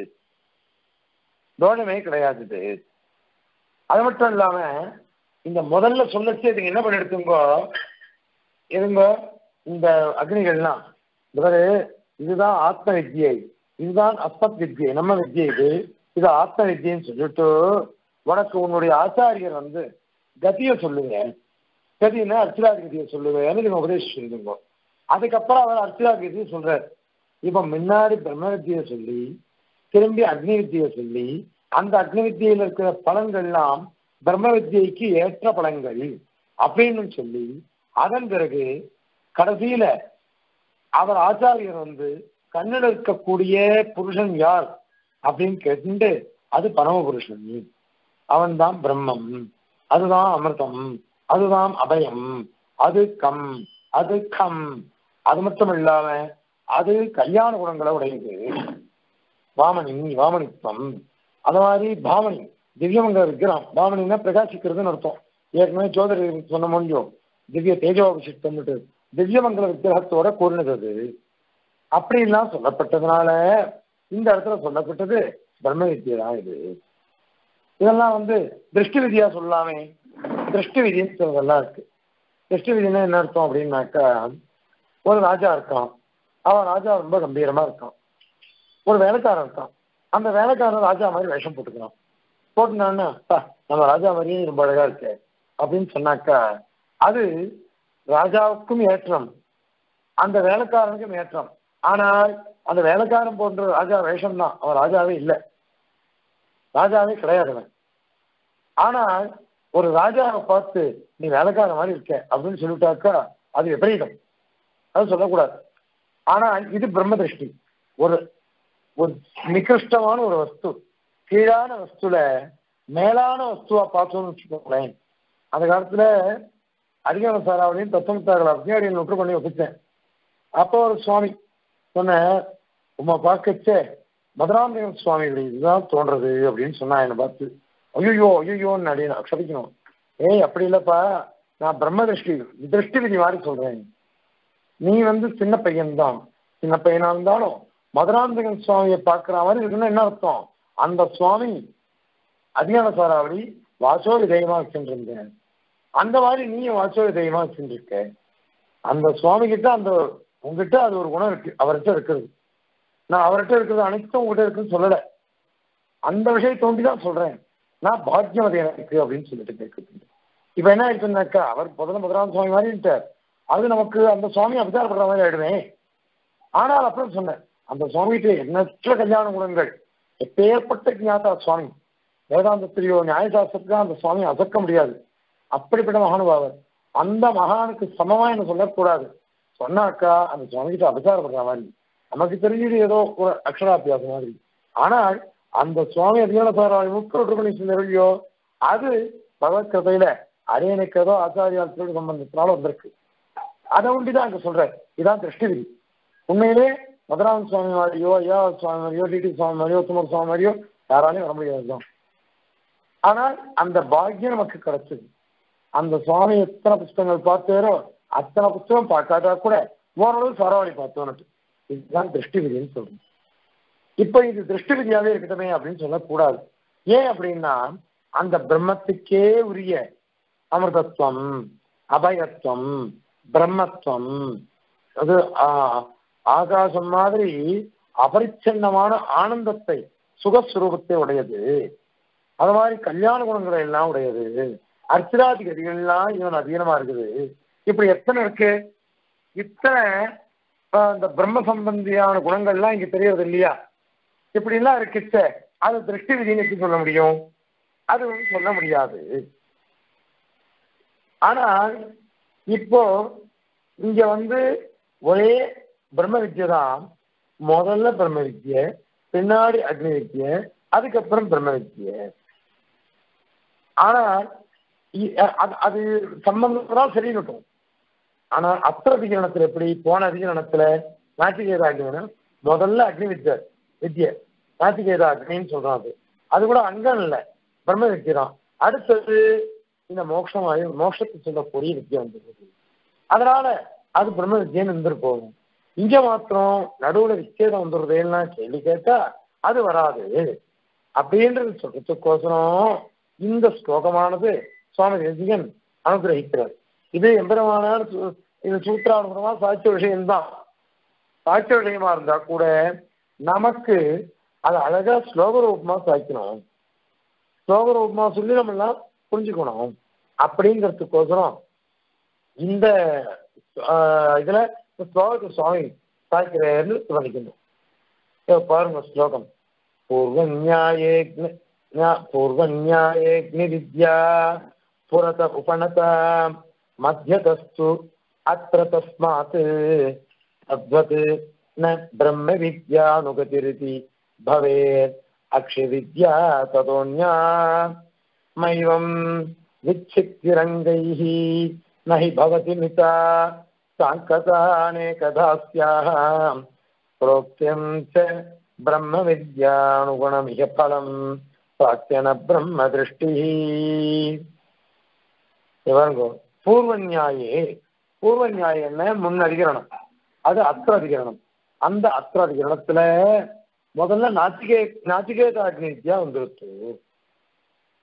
தோஷமே கிடையாது இது அது மட்டும் இல்லாம இந்த முதல்ல சொல்லச்சு இதுங்க என்ன பண்ணி எடுத்துங்கோ இருங்க இந்த அக்னிகள்லாம் இவரு இதுதான் ஆத்ம வித்யை இதுதான் அஸ்மத் வித்யை நம்ம வித்யை இது இது ஆத்ம வித்யன்னு சொல்லிட்டு உனக்கு உன்னுடைய ஆச்சாரியர் வந்து கதியை சொல்லுங்க கதினா அர்ச்சிராதி கதியை சொல்லுவேன்னு நீங்க உபதேசம் சொல்லுங்க அதுக்கப்புறம் அவர் அர்ச்சிராதி கதியை சொல்றார் இப்ப முன்னாடி பிரம்ம வித்தியை சொல்லி திரும்பி அக்னி வித்தியை சொல்லி அந்த அக்னி வித்தியில இருக்கிற பலன்கள்லாம் பிரம்ம வித்தியைக்கு ஏற்ற பலன்கள் அப்படின்னு சொல்லி அதன் பிறகு கடைசியில அவர் ஆச்சாரியர் வந்து கண்ணில் இருக்கக்கூடிய புருஷன் யார் அப்படின்னு கேட்டு அது பரமபுருஷன் அவன் தான் பிரம்மம் அதுதான் அமிர்தம் அதுதான் அபயம் அது கம் அது கம் அது மட்டும் இல்லாம அது கல்யாண குணங்களை உடையது வாமணி வாமணித்வம் அது மாதிரி பாமணி திவ்யமங்க விக்கிரம் பாமணின்னா பிரகாசிக்கிறதுன்னு அர்த்தம் ஏற்கனவே ஜோதிட சொன்ன முடியும் திவ்ய தேஜோபிஷிஷ்டம்னுட்டு திவ்யமங்கல விக்கிரகத்தோட கூறினது அது அப்படின்லாம் சொல்லப்பட்டதுனால இந்த இடத்துல சொல்லப்பட்டது பிரம்ம வித்தியை தான் இது இதெல்லாம் வந்து திருஷ்டி விதியா சொல்லாமே திருஷ்டி விதின்னு சொல்றதெல்லாம் இருக்கு திருஷ்டி விதினா என்ன அர்த்தம் அப்படின்னாக்கா ஒரு ராஜா இருக்கான் அவன் ராஜா ரொம்ப கம்பீரமா இருக்கான் ஒரு வேலைக்காரன் இருக்கான் அந்த வேலைக்காரன் ராஜா மாதிரி வேஷம் போட்டுக்கிறான் போட்டுனான்னா "அப்பா, நம்ம ராஜா மாதிரியே ரொம்ப அழகா இருக்கு அப்படின்னு சொன்னாக்கா அது ராஜாவுக்கும் ஏற்றம் அந்த வேலைக்காரனுக்கும் ஏற்றம் ஆனால் அந்த வேலைக்காரன் போன்ற ராஜா வேஷம் தான் அவன் ராஜாவே இல்லை ராஜாவே கிடையாது அவன் ஆனால் ஒரு ராஜாவை பார்த்து நீ வேலைக்காரன் மாதிரி இருக்க அப்படின்னு சொல்லிட்டாக்கா அது விபரீதம் அது சொல்லக்கூடாது ஆனால் இது பிரம்ம திருஷ்டி ஒரு ஒரு நிகிருஷ்டமான ஒரு வஸ்து கீழான வஸ்துல மேலான வஸ்துவா பார்த்தோம்னு வச்சுக்கோங்களேன் அந்த காலத்துல அதிகார சாராவளியும் தத்துவத்தார்கள் அப்படியே நொற்று பண்ணி வச்சுட்டேன் அப்போ ஒரு சுவாமி சொன்ன உமா பார்க்கச்சே மதுராந்தகன் சுவாமிகள் இதுதான் தோன்றது அப்படின்னு சொன்னா என்னை பார்த்து ஐயோ ஐயோன்னு அப்படின்னு அக்ஷபிக்கணும் ஏய் அப்படி இல்லப்பா நான் பிரம்ம திருஷ்டி திருஷ்டி விதி மாதிரி சொல்றேன் நீ வந்து சின்ன பையன்தான் சின்ன பையனா இருந்தாலும் மதுராந்தகன் சுவாமியை பார்க்கிற மாதிரி இருக்குன்னா என்ன அர்த்தம் அந்த சுவாமி அதிகார சாராவளி வாசோ விதயமா வச்சுருந்தேன் அந்த மாதிரி நீயும் வாசோ விதயமா வச்சுருக்க அந்த சுவாமி கிட்ட அந்த உங்ககிட்ட அது ஒரு குணம் இருக்கு அவர்கிட்ட இருக்கிறது நான் அவர்கிட்ட இருக்கிறது அனைத்தும் உங்ககிட்ட இருக்குன்னு சொல்லலை அந்த விஷயத்தை தோண்டி தான் சொல்றேன் நான் பாக்கியம் அது எனக்கு அப்படின்னு சொல்லிட்டு கேட்குது இப்ப என்ன ஆயிடுச்சுன்னாக்கா அவர் முதல்ல முதலாம் சுவாமி மாதிரிட்டார் அது நமக்கு அந்த சுவாமி அவதாரப்படுற மாதிரி ஆயிடுவேன் ஆனால் அப்புறம் சொன்னேன் அந்த சுவாமிகிட்ட எண்ணற்ற கல்யாண குணங்கள் எப்பேற்பட்ட ஞாதா சுவாமி வேதாந்தத்திலேயோ நியாயசாஸ்திரத்துக்கு அந்த சுவாமி அசக்க முடியாது அப்படிப்பட்ட மகானுபாவர் அந்த மகானுக்கு சமமா என்ன சொல்லக்கூடாது சொன்னாக்கா அந்த சுவாமி கிட்ட அபசாரப்படுற மாதிரி நமக்கு தெரிஞ்சது ஏதோ ஒரு அக்ஷராபியாசம் மாதிரி ஆனால் அந்த சுவாமி அதிகார சாராவை முப்பது பண்ணி சொன்னோ அது பகவத் கதையில அரியனுக்கு ஏதோ ஆச்சாரியால் தொழில் சம்பந்தத்தினால வந்திருக்கு அதை ஒண்டிதான் அங்க சொல்றாரு இதான் திருஷ்டி விதி உண்மையிலே மதுராம சுவாமி மாதிரியோ ஐயா சுவாமி மாதிரியோ டிடி சுவாமி மாதிரியோ துமர் சுவாமி மாதிரியோ யாராலையும் வர முடியாதுதான் ஆனால் அந்த பாக்கியம் நமக்கு கிடைச்சது அந்த சுவாமி எத்தனை புஸ்தகங்கள் பார்த்தாரோ அத்தனை புஸ்தகம் பார்க்காட்டா கூட ஓரளவு சரவாணி பார்த்தோன்னு இதுதான் திருஷ்டி விதின்னு சொல்றேன் இப்ப இது திருஷ்டி விதியாவே இருக்கட்டுமே அப்படின்னு சொல்லக்கூடாது ஏன் அப்படின்னா அந்த பிரம்மத்துக்கே உரிய அமிர்தத்துவம் அபயத்துவம் பிரம்மத்துவம் அது ஆ- ஆகாசம் மாதிரி அபரிச்சன்னமான ஆனந்தத்தை சுகஸ்வரூபத்தை உடையது அது மாதிரி கல்யாண குணங்களை எல்லாம் உடையது அர்ச்சராதிகதிகள் எல்லாம் இவன் அதீனமா இருக்குது இப்படி எத்தனை இருக்கு இத்தனை ஆஹ், இந்த பிரம்ம சம்பந்தியான குணங்கள்லாம் இங்க தெரியறது இல்லையா இப்படி எல்லாம் இருக்குச்ச அது திருஷ்டி விதின்னு எப்படி சொல்ல முடியும் அது வந்து சொல்ல முடியாது ஆனால் இப்போ இங்க வந்து ஒரே பிரம்ம வித்யை தான் முதல்ல பிரம்ம வித்யை பின்னாடி அக்னி வித்யை அதுக்கப்புறம் பிரம்ம வித்யை ஆனால் இ- அது அது சம்பந்தம் சரி இருக்கும் ஆனா அத்திர அதிகரணத்துல எப்படி போன அதிகரணத்துல நாட்டிகேத அக்னினா முதல்ல அக்னி வித்யை வித்யை நாட்டிகேத அக்னின்னு சொல்றோம் அது அது கூட அங்கம் இல்லை பிரம்ம வித்யை தான் அடுத்தது இந்த மோட்சமாயி மோட்சத்தை சொல்லக்கூடிய வித்யை வந்துருக்குது அதனால அது பிரம்ம வித்யன்னு இருந்துட்டு போகும் இங்க மாத்திரம் நடுவுல விச்சேதம் வந்துடுறதேன்னா கேள்வி கேட்டா அது வராது அப்படின்றது சொல்றதுக்கோசரம் இந்த ஸ்லோகமானது சுவாமி தேசிகன் அனுகிரகிக்கிறார் இது எம்பெருமானார் சு- இது சூத்திரானுபவமா சாட்சிய விஷயம்தான் சாட்சிய விஷயமா இருந்தா கூட நமக்கு அது அழகா ஸ்லோக ரூபமா சாய்க்கணும் ஸ்லோக ரூபமா சொல்லி நம்ம எல்லாம் புரிஞ்சுக்கணும் அப்படிங்கிறதுக்கோசரம் இந்த ஆஹ், இதுல இந்த ஸ்லோகத்தை சுவாமி சாய்க்கிறார்னு பண்ணிக்கணும் இதோ பாருங்க ஸ்லோகம் பூர்வநியாயே பூர்வநியாயேக்னி வித்யா புரத உபனத மத்தியதஸ்து அத்திர தஸ்மாத் தத்வத் ந பிரம்ம வித்யானுகதிரிதி பவேத் அக்ஷய வித்யா ததோன்யா மைவம் விச்சித்திரங்கைः न हि भवति मिता साङ्कतानेकधा स्याः प्रोक्त्यं च ब्रह्मविद्यानुगुणमिह फलम् प्राक्त्यन ब्रह्मदृष्टिः இவருங்கோ பூர்வ நியாயே பூர்வ நியாயம்னா முன் அதிகரணம் அது அத்திர அதிகரணம் அந்த அத்திர அதிகரணத்துல முதல்ல நாத்திகே நாத்திகேத அக்னி வித்யா வந்துருச்சு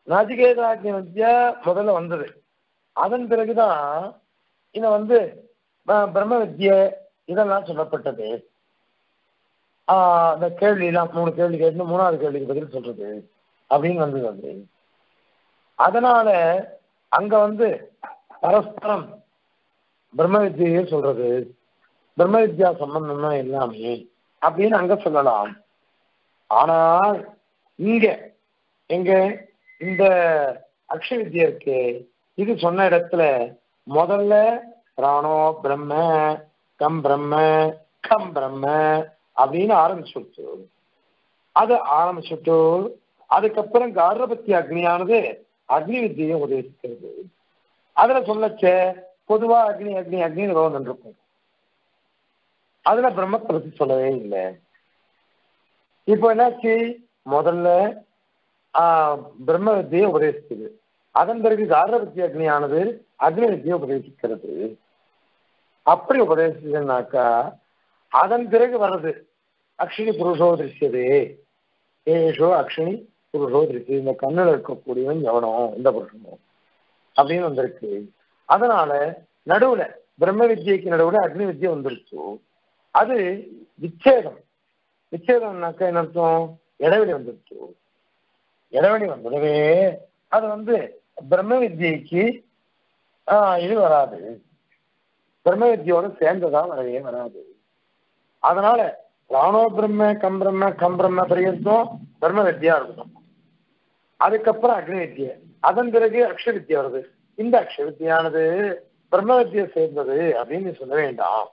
நச்சிகேதாக்னி வித்யா முதல்ல வந்தது அதன் பிறகுதான் இதை வந்து ப- பிரம்ம வித்யை இதெல்லாம் சொல்லப்பட்டது ஆஹ் அந்த கேள்வியெல்லாம் மூணு கேள்வி கேட்டு மூணாவது கேள்விக்கு பதில் சொல்றது அப்படின்னு வந்தது அது அதனால அங்க வந்து பரஸ்பரம் பிரம்ம வித்யையே சொல்றது பிரம்ம வித்யா சம்பந்தம் தான் எல்லாமே அப்படின்னு அங்க சொல்லலாம் ஆனால் இங்க எங்க இந்த அக்ஷய வித்யா இருக்கு இது சொன்ன இடத்துல முதல்ல பிராணோ பிரம்ம கம் பிரம்ம கம் பிரம்ம அப்படின்னு ஆரம்பிச்சுட்டு அது ஆரம்பிச்சுட்டு அதுக்கப்புறம் காரபத்தி அக்னியானது அக்னி வித்தியை உதவிக்கிறது அதுல சொல்லச்ச பொதுவா அக்னி அக்னி அக்னி ரோதன் இருக்கும் அதுல பிரம்மத்தை பத்தி சொல்லவே இல்லை இப்போ என்னாச்சு முதல்ல ஆஹ், பிரம்ம வித்தியை உபதேசிக்குது அதன் பிறகு காரபத்தி அக்னியானது அக்னி வித்தியை உபதேசிக்கிறது அப்படி உபதேசிச்சதுனாக்கா அதன் பிறகு வர்றது அக்ஷினி புருஷோ திருஷ்யதே ஏஷோ அக்ஷினி புருஷோ திருஷ்யம் இந்த கண்ணில் இருக்கக்கூடியவன் எவனோ இந்த புருஷனோ அப்படின்னு வந்திருக்கு அதனால நடுவுல பிரம்ம வித்யைக்கு நடுவுல அக்னி வித்யை வந்துருச்சு அது விச்சேதம் விச்சேதம்னாக்கா என்ன அர்த்தம் இடைவெளி வந்துருச்சு இடைவெளி வந்ததுவே அது வந்து பிரம்ம வித்யைக்கு ஆஹ், இது வராது பிரம்ம வித்யோட சேர்ந்ததா வரவே வராது அதனால பிராணோ பிரம்ம கம் பிரம்ம கம் பிரம்ம பரியந்தம் பிரம்ம வித்யா இருக்கணும் அதுக்கப்புறம் அக்னி வித்யை அதன் பிறகு அக்ஷ வித்யா வருது இந்த அக்ஷ வித்யானது பிரம்ம வித்யை சேர்ந்தது அப்படின்னு சொல்ல வேண்டாம்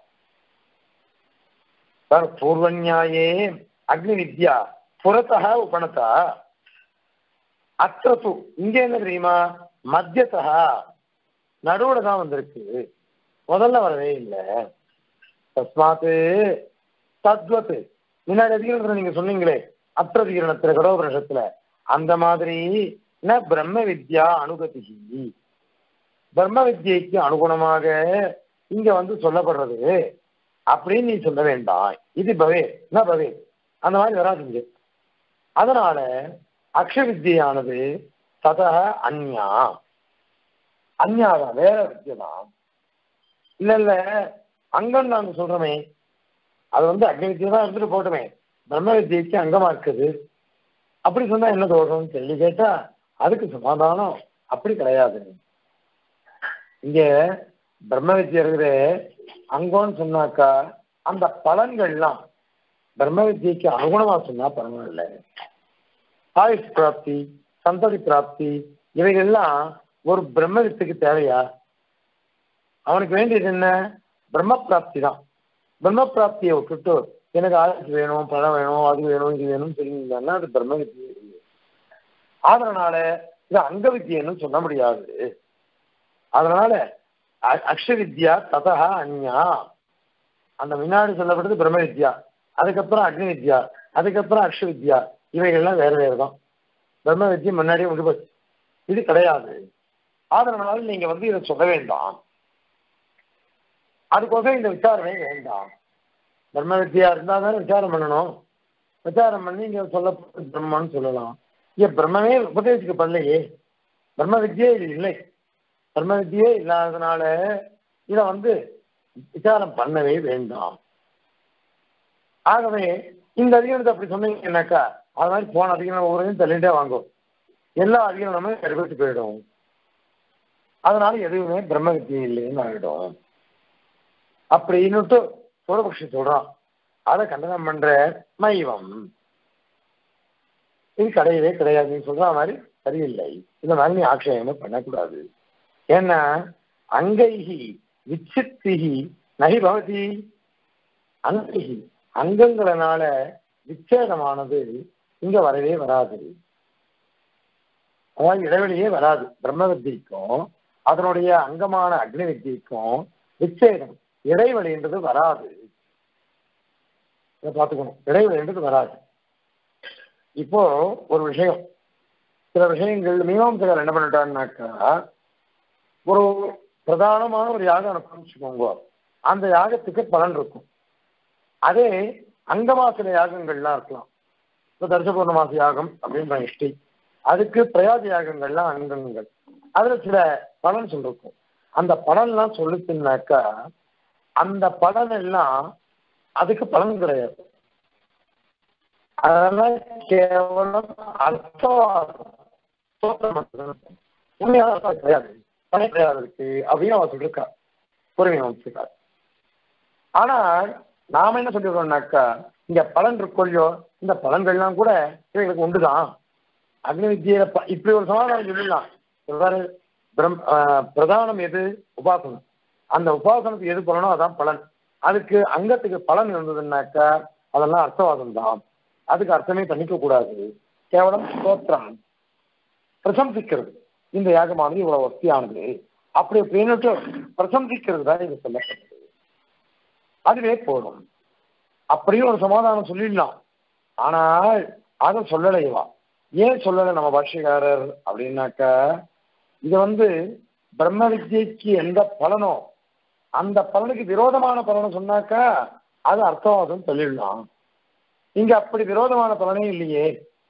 சார் பூர்வநியாயே அக்னி வித்யா புறத்தா உபனதா அத்த தூ இங்க என்ன தெரியுமா மத்தியத்தா நடுவுல தான் வந்திருக்கு முதல்ல வரவே இல்லை தஸ்மாத்து தத்வத் முன்னாடி அதிகரணத்துல நீங்க சொன்னீங்களே அற்றதிகரணத்துல கடோபரிஷத்துல அந்த மாதிரி ந பிரம்ம வித்யா அனுகதி பிரம்ம வித்யைக்கு அனுகுணமாக இங்க வந்து சொல்லப்படுறது அப்படின்னு நீ சொல்ல வேண்டாம் இது பவே ந பவே அந்த மாதிரி வராதுங்க அதனால அக்ஷ வித்யானது தத அந்யா அந்யாதான் வேற வித்யை தான் இல்ல இல்ல அங்கம் நாங்க சொல்றோமே அது வந்து அக்னி வித்தியை தான் எடுத்துட்டு போட்டுமே பிரம்ம வித்தியைக்கு அங்கமா இருக்குது அப்படி சொன்னா என்ன தோணும் கேள்வி கேட்டா அதுக்கு சமாதானம் அப்படி கிடையாது இங்க பிரம்ம வித்தியை இருக்குது அங்கம்னு சொன்னாக்கா அந்த பலன்கள்லாம் பிரம்ம வித்தியைக்கு அனுகுணமா சொன்னா பரவாயில்ல ஆயுஷ் பிராப்தி சந்ததி பிராப்தி இவைகள்லாம் ஒரு பிரம்ம வித்துக்கு தேவையா அவனுக்கு வேண்டியது என்ன பிரம்ம பிராப்தி தான் பிரம்ம பிராப்தியை விட்டுட்டு எனக்கு ஆயுஷ் வேணும் பழம் வேணும் அது வேணும் இது வேணும்னு சொல்லியிருந்தாங்கன்னா அது பிரம்ம வித்தியை இல்லை. அதனால இது அங்க வித்தியன்னு சொல்ல முடியாது அதனால அ- அக்ஷ வித்யா ததா அந்யா அந்த முன்னாடி சொல்லப்பட்டது பிரம்ம வித்யா அதுக்கப்புறம் அக்னி வித்யா அதுக்கப்புறம் அக்ஷ வித்யா இவைகள்லாம் வேற வேறு தான் பிரம்ம வித்யா முன்னாடியே முடிப்போச்சு இது கிடையாது அதனால நீங்க வந்து இதை சொல்ல வேண்டாம் அதுக்கோசரம் இந்த விசாரணை வேண்டாம் பிரம்ம வித்யா இருந்தா தானே விசாரம் பண்ணணும் விசாரம் பண்ணி இங்க சொல்லப்பட்ட பிரம்மன்னு சொல்லலாம் இங்க பிரம்மமே உபதேசிக்கப்படலையே பிரம்ம வித்யே இது இல்லை பிரம்ம வித்யே இல்லாததுனால இதை வந்து விசாரம் பண்ணவே வேண்டாம் ஆகவே இந்த அதிகாரத்தை அப்படி சொன்னீங்கன்னாக்கா அது மாதிரி போன அதிகாரம் ஒவ்வொரு தள்ளிட்டே வாங்கும் எல்லா அதிகாரமும் எடுபட்டு போயிடும் அதனால எதுவுமே பிரம்ம வித்தியை இல்லைன்னு ஆகிடும் அப்படின்னுட்டு சூரபக்ஷி சொல்றான் அதை கண்டனம் பண்ற மைவம் இது கிடையவே கிடையாது நீ சொல்ற மாதிரி சரியில்லை இந்த மாதிரி நீ ஆக்ஷேபமே பண்ணக்கூடாது ஏன்னா அங்கைஹி விச்சித்திஹி நகி பவதி அங்கைஹி அங்கங்களனால விச்சேதமானது இங்க வரவே வராது அதாவது இடைவெளியே வராது பிரம்ம வித்தியைக்கும் அதனுடைய அங்கமான அக்னி வித்தியைக்கும் விச்சேதம் இடைவெளின்றது வராது இதை பார்த்துக்கணும் இடைவெளின்றது வராது இப்போ ஒரு விஷயம் சில விஷயங்கள் மீமாம்சகர் என்ன பண்ணிட்டான்னாக்கா ஒரு பிரதானமான ஒரு யாகம் நடக்கும்னு வச்சுக்கோங்க அந்த யாகத்துக்கு பலன் இருக்கும் அதே அங்கமாசில யாகங்கள்லாம் இருக்கலாம் இப்போ தர்ச பௌர்ணமாசி யாகம் அப்படின்ற இஷ்டி அதுக்கு பிரயாதி யாகங்கள்லாம் அங்கங்கள் அதுல சில பலன் சொல்லிருக்கும் அந்த பலன்லாம் சொல்லிச்சுனாக்கா அந்த பலன் எல்லாம் அதுக்கு பலன் கிடையாது அதெல்லாம் கேவலம் அர்த்தவாதம் தோற்றம் மட்டும்தான். உண்மையான அர்த்தம் கிடையாது பலன் கிடையாது இருக்கு அப்படின்னு அவ சொல்லிருக்கா பொறுமையை வச்சிருக்காரு ஆனால் நாம என்ன சொல்லிடுறோம்னாக்கா இங்க பலன் இருக்கோ இல்லையோ இந்த பலன்கள்லாம் கூட இவங்களுக்கு உண்டுதான் அக்னி வித்தியில ப- இப்படி ஒரு சமாதானம் சொல்லிடலாம் சொல்றாரு பிரம் ஆஹ் பிரதானம் எது உபாசனம் அந்த உபாசனத்துக்கு எது பலனோ அதான் பலன் அதுக்கு அங்கத்துக்கு பலன் இருந்ததுன்னாக்கா அதெல்லாம் அர்த்தவாதம் தான் அதுக்கு அர்த்தமே பண்ணிக்க கூடாது கேவலம் ஸ்தோத்திரம் பிரசம்சிக்கிறது இந்த யாகமானது இவ்வளவு வசதியானது அப்படி அப்படின்னுட்டு பிரசம்சிக்கிறது தான் இது சொல்லப்பட்டது அதுவே போதும் அப்படியும் ஒரு சமாதானம் சொல்லிடலாம் ஆனால் அதை சொல்லலைவா ஏன் சொல்லலை நம்ம பாஷ்யக்காரர் அப்படின்னாக்கா இது வந்து பிரம்ம வித்யைக்கு எந்த பலனோ அந்த பலனுக்கு விரோதமான பலனை சொன்னாக்கா அது அர்த்தவாதம் சொல்லிடலாம் இங்க அப்படி விரோதமான பலனே இல்லையே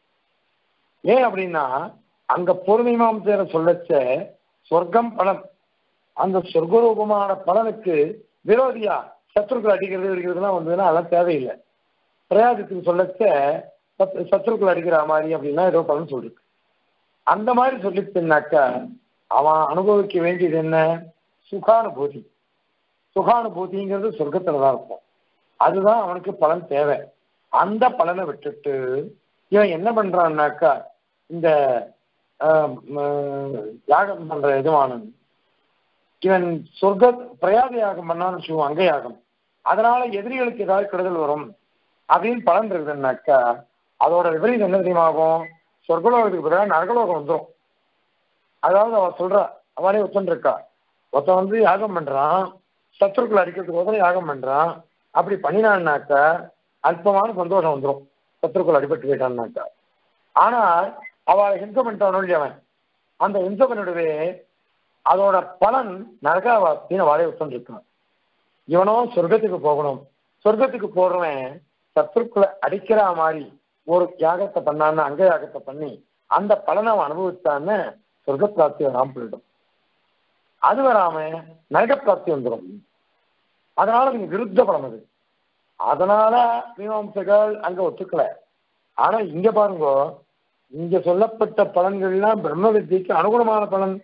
ஏன் அப்படின்னா அங்க பூர்ணிமாம்சேர சொல்லச்ச சொர்க்கம் பலன் அந்த சொர்க்கரூபமான பலனுக்கு விரோதியா சத்ருக்கள் அடிக்கிறது அடிக்கிறதுலாம் வந்ததுன்னா அதெல்லாம் தேவையில்லை பிரயாசத்துக்கு சொல்லச்ச சத் சத்ருக்கள் அடிக்கிற மாதிரி அப்படின்னா ஏதோ பலன் சொல்லிருக்கு அந்த மாதிரி சொல்லிச்சுனாக்கா அவன் அனுபவிக்க வேண்டியது என்ன சுகானுபூதி சுகானுபூதிங்கிறது சொர்க்கத்துல தான் இருக்கும் அதுதான் அவனுக்கு பலன் தேவை அந்த பலனை விட்டுட்டு இவன் என்ன பண்றான்னாக்கா இந்த ஆஹ், ம், யாகம் பண்ற எஜமானன் இவன் சொர்க்க பிரயாத யாகம் பண்ணான்னு வச்சுக்குவோம் அங்க யாகம் அதனால எதிரிகளுக்கு ஏதாவது கெடுதல் வரும் அப்படின்னு பலன் இருக்குதுன்னாக்கா அதோட விபரீதம் என்ன தெரியுமாகும் சொர்க்கலோகத்துக்கு பிறகு நரகலோகம் வந்துடும் அதாவது அவ சொல்றா அவளே ஒத்தன் இருக்கா ஒருத்தன் வந்து யாகம் பண்றான் சத்துருக்கள் அடிக்கிறதுக்கு உதவி யாகம் பண்றான் அப்படி பண்ணினான்னாக்கா அல்பமான சந்தோஷம் வந்துடும் சத்துருக்கள் அடிபட்டு போயிட்டான்னாக்கா ஆனால் அவளை ஹிம்சை பண்ணிட்டானோ இல்லையா அவன் அந்த ஹிம்சை பண்ணிடவே அதோட பலன் நரகாவாசின்னு வாழை ஒத்தன் இருக்கான் இவனும் சொர்க்கத்துக்கு போகணும் சொர்க்கத்துக்கு போறவன் சத்துருக்களை அடிக்கிற மாதிரி ஒரு யாகத்தை பண்ணான்னு அங்க யாகத்தை பண்ணி அந்த பலனை அவன் அனுபவிச்சான்னு சொர்க்க பிராப்தி வராம போயிடும் அது வராம நரக பிராப்தி வந்துடும் அதனால நீங்க விருத்த பலம் அது அதனால மீமாம்சகள் அங்க ஒத்துக்கல ஆனா இங்க பாருங்க இங்க சொல்லப்பட்ட பலன்கள்லாம் பிரம்ம வித்தியைக்கு அனுகுணமான பலன்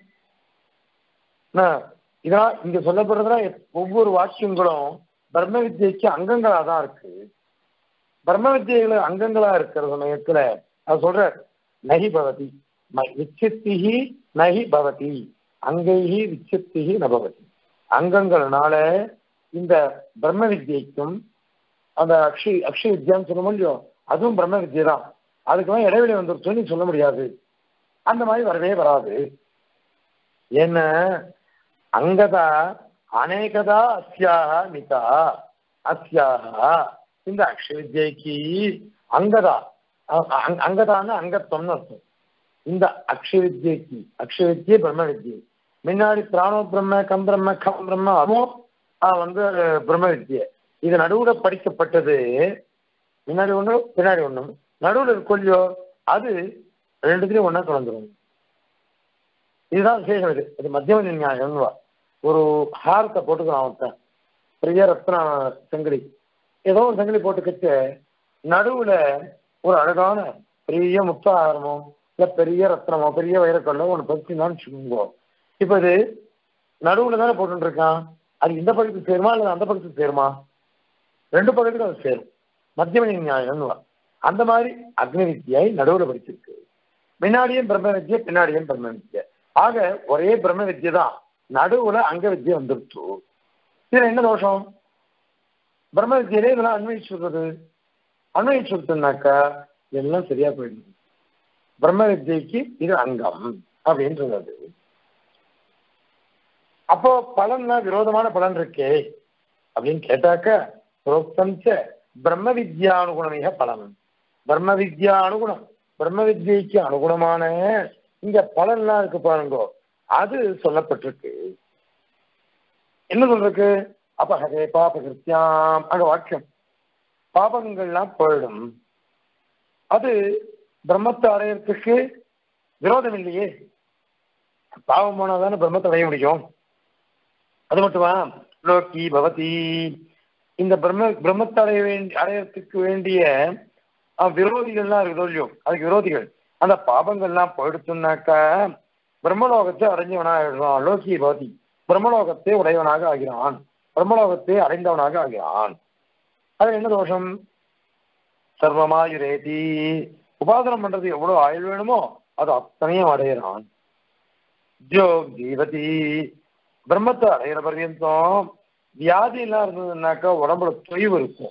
என்ன, இதெல்லாம் இங்க சொல்லப்படுறதுல ஒவ்வொரு வாக்கியங்களும் பிரம்ம வித்தியைக்கு அங்கங்களா தான் இருக்கு பிரம்ம வித்தியைகள் அங்கங்களா இருக்கிற சமயத்துல அது சொல்ற நகி பவதி ம- விச்சித்திஹி நகி பவதி அங்கைஹி விச்சித்திஹி நபவதி அங்கங்கள்னால இந்த பிரம்ம வித்தியைக்கும் அந்த அக்ஷய் அக்ஷய வித்யான்னு சொல்ல முடியும் அதுவும் பிரம்ம வித்யை தான் அதுக்கெல்லாம் இடைவெளி வந்துருச்சுன்னு சொல்ல முடியாது அந்த மாதிரி வரவே வராது என்ன அங்கதா அநேகதா அஸ்யாக மிதா அஸ்யாக இந்த அக்ஷய வித்யைக்கு அங்கதா அ- அ- அங்கதான்னு அங்கத்துவம்னு அர்த்தம் இந்த அக்ஷய வித்யைக்கு அக்ஷய வித்யை பிரம்ம வித்யை முன்னாடி பிராணோ பிரம்ம கம் பிரம்ம கம் பிரம்ம அதுவும் ஆ, வந்து பிரம்ம வித்யை இது நடுவுல படிக்கப்பட்டது முன்னாடி ஒண்ணு பின்னாடி ஒண்ணு நடுவுல இருக்கொல்லையோ அது ரெண்டுத்திலையும் ஒண்ணா கலந்துரும் இதுதான் விசேஷம் இது இது மத்தியம நியாயம்னுவா ஒரு ஹாரத்தை போட்டுக்கிறான் ஒருத்தன் பெரிய ரத்ன செங்கலி ஏதோ ஒரு செங்கலி போட்டுக்கிட்டு நடுவுல ஒரு அழகான பெரிய முத்தாரமோ இல்ல பெரிய ரத்னமோ பெரிய வைரக்கல்லோ ஒன்று பறிச்சுனான்னு வச்சுக்கோங்க இப்ப இது நடுவுல தானே போட்டுட்டு இருக்கான் அது இந்த பக்கத்துக்கு சேருமா அல்லது அந்த பக்கத்துக்கு சேருமா ரெண்டு பக்கத்துக்கும் அது சேரும் மத்தியம நியாயம்னுவா அந்த மாதிரி அக்னி வித்தியை நடுவுல படிச்சிருக்கு முன்னாடியும் பிரம்ம வித்யை பின்னாடியும் பிரம்ம வித்யை ஆக ஒரே பிரம்ம வித்யை தான் நடுவுல அங்க வித்யை வந்துருச்சு இதுல என்ன தோஷம் பிரம்ம வித்யிலே இதெல்லாம் அன்வயிச்சுடுறது அன்வயிச்சுடுனாக்கா எல்லாம் சரியா போயிடுது பிரம்ம வித்யைக்கு இது அங்கம் அப்படின்றது அது அப்போ பலன்னா விரோதமான பலன் இருக்கே அப்படின்னு கேட்டாக்க புரோக்தம் ச பிரம்ம வித்யானுகுணமிக பலன் பிரம்ம வித்யா அனுகுணம் பிரம்ம வித்யைக்கு அனுகுணமான இங்க பலன்லாம் இருக்கு பாருங்க அது சொல்லப்பட்டிருக்கு என்ன சொல்றதுக்கு அப்ப ஹரே பாப கிருத்தியாம் அங்க வாக்கியம் பாபங்கள்லாம் போயிடும் அது பிரம்மத்தை அடையறதுக்கு விரோதம் இல்லையே பாவம் போனால் தானே பிரம்மத்தை அடைய முடியும் அது மட்டுமா லோக்கி பவதி இந்த பிரம்ம பிரம்மத்தை அடைய வேண்டி அடையறதுக்கு வேண்டிய அஹ், விரோதிகள்லாம் இருக்குதோ இல்லையோ அதுக்கு விரோதிகள் அந்த பாபங்கள்லாம் போயிடுச்சுன்னாக்கா பிரம்மலோகத்தை அடைஞ்சவனாக ஆகிடுவான் லோகி பவதி பிரம்மலோகத்தை உடையவனாக ஆகிறான் பிரம்மலோகத்தை அடைந்தவனாக ஆகிறான் அது என்ன தோஷம் சர்வமாயுரேதி உபாசனம் பண்றது எவ்வளவு ஆயுள் வேணுமோ அது அத்தனையும் அடையிறான் ஜோக் ஜீவதி பிரம்மத்தை அடையிற பர்யந்தம் வியாதி எல்லாம் இருந்ததுன்னாக்கா உடம்புல தொய்வு இருக்கும்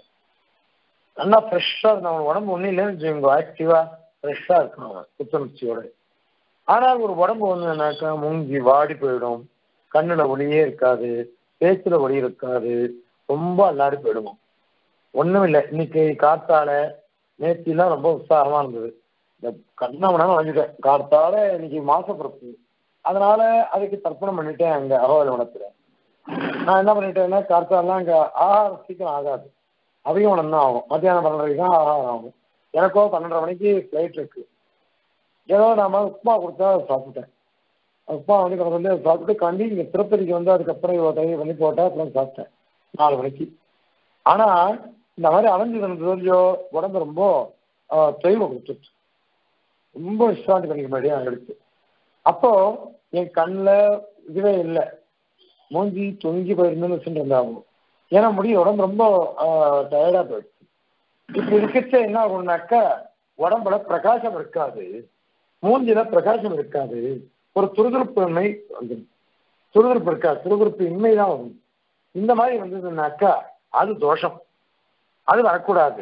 நல்லா ஃப்ரெஷ்ஷாக இருக்கும் அவன் உடம்பு ஒன்றும் இல்லைன்னு வச்சுக்கோங்க ஆக்டிவா ஃப்ரெஷ்ஷாக இருக்கும் அவன் புத்துணர்ச்சியோட ஆனால் ஒரு உடம்பு வந்ததுனாக்கா மூங்கி வாடி போயிடும் கண்ணுல ஒளியே இருக்காது பேச்சுல ஒளி இருக்காது ரொம்ப அல்லாடி போயிடுவோம் ஒண்ணும் இல்லை இன்னைக்கு காத்தால நேத்திலாம் ரொம்ப உற்சாகமா இருந்தது இந்த கண்ணவனாலும் வளைஞ்சிட்டேன் காத்தால இன்னைக்கு மாசப்பிறப்பு அதனால அதுக்கு தர்ப்பணம் பண்ணிட்டேன் அங்க அகோவலவனத்துல நான் என்ன பண்ணிட்டேன்னா காத்தாலாம் அங்க ஆகாரம் சீக்கிரம் ஆகாது அதிகம் தான் ஆகும் மத்தியானம் பன்னெண்டரைக்கு தான் ஆகாரம் ஆகும் எனக்கோ பன்னெண்டரை மணிக்கு ஃப்ளைட் இருக்கு ஏதோ நாம உப்புமா கொடுத்தா அதை சாப்பிட்டேன் உப்புமா வந்து வந்து சாப்பிட்டு கண்டி இங்க திருப்பதிக்கு வந்து அதுக்கப்புறம் இவ்வளோ தயவு பண்ணி போட்டா அப்புறம் சாப்பிட்டேன் நாலு மணிக்கு ஆனா இந்த மாதிரி அலைஞ்சு இருந்தது இல்லையோ உடம்பு ரொம்ப ஆஹ், தொய்வு கொடுத்துட்டு ரொம்ப விஸ்ராந்தி பண்ணிக்க முடியாது ஆகிடுச்சு அப்போ என் கண்ணில் இதுவே இல்லை மூஞ்சி தொங்கி போயிருந்தேன்னு வச்சுட்டு இருந்தாகும் ஏன்னா முடி உடம்பு ரொம்ப டயர்டா போயிடுச்சு இப்படி இருக்கச்ச என்ன ஆகும்னாக்கா உடம்புல பிரகாசம் இருக்காது மூஞ்சில பிரகாசம் இருக்காது ஒரு துருதுருப்பு இன்மை வந்துடும் துருதுருப்பு இருக்காது துருதுருப்பு இன்மை தான் வரும் இந்த மாதிரி வந்ததுன்னாக்கா அது தோஷம் அது வரக்கூடாது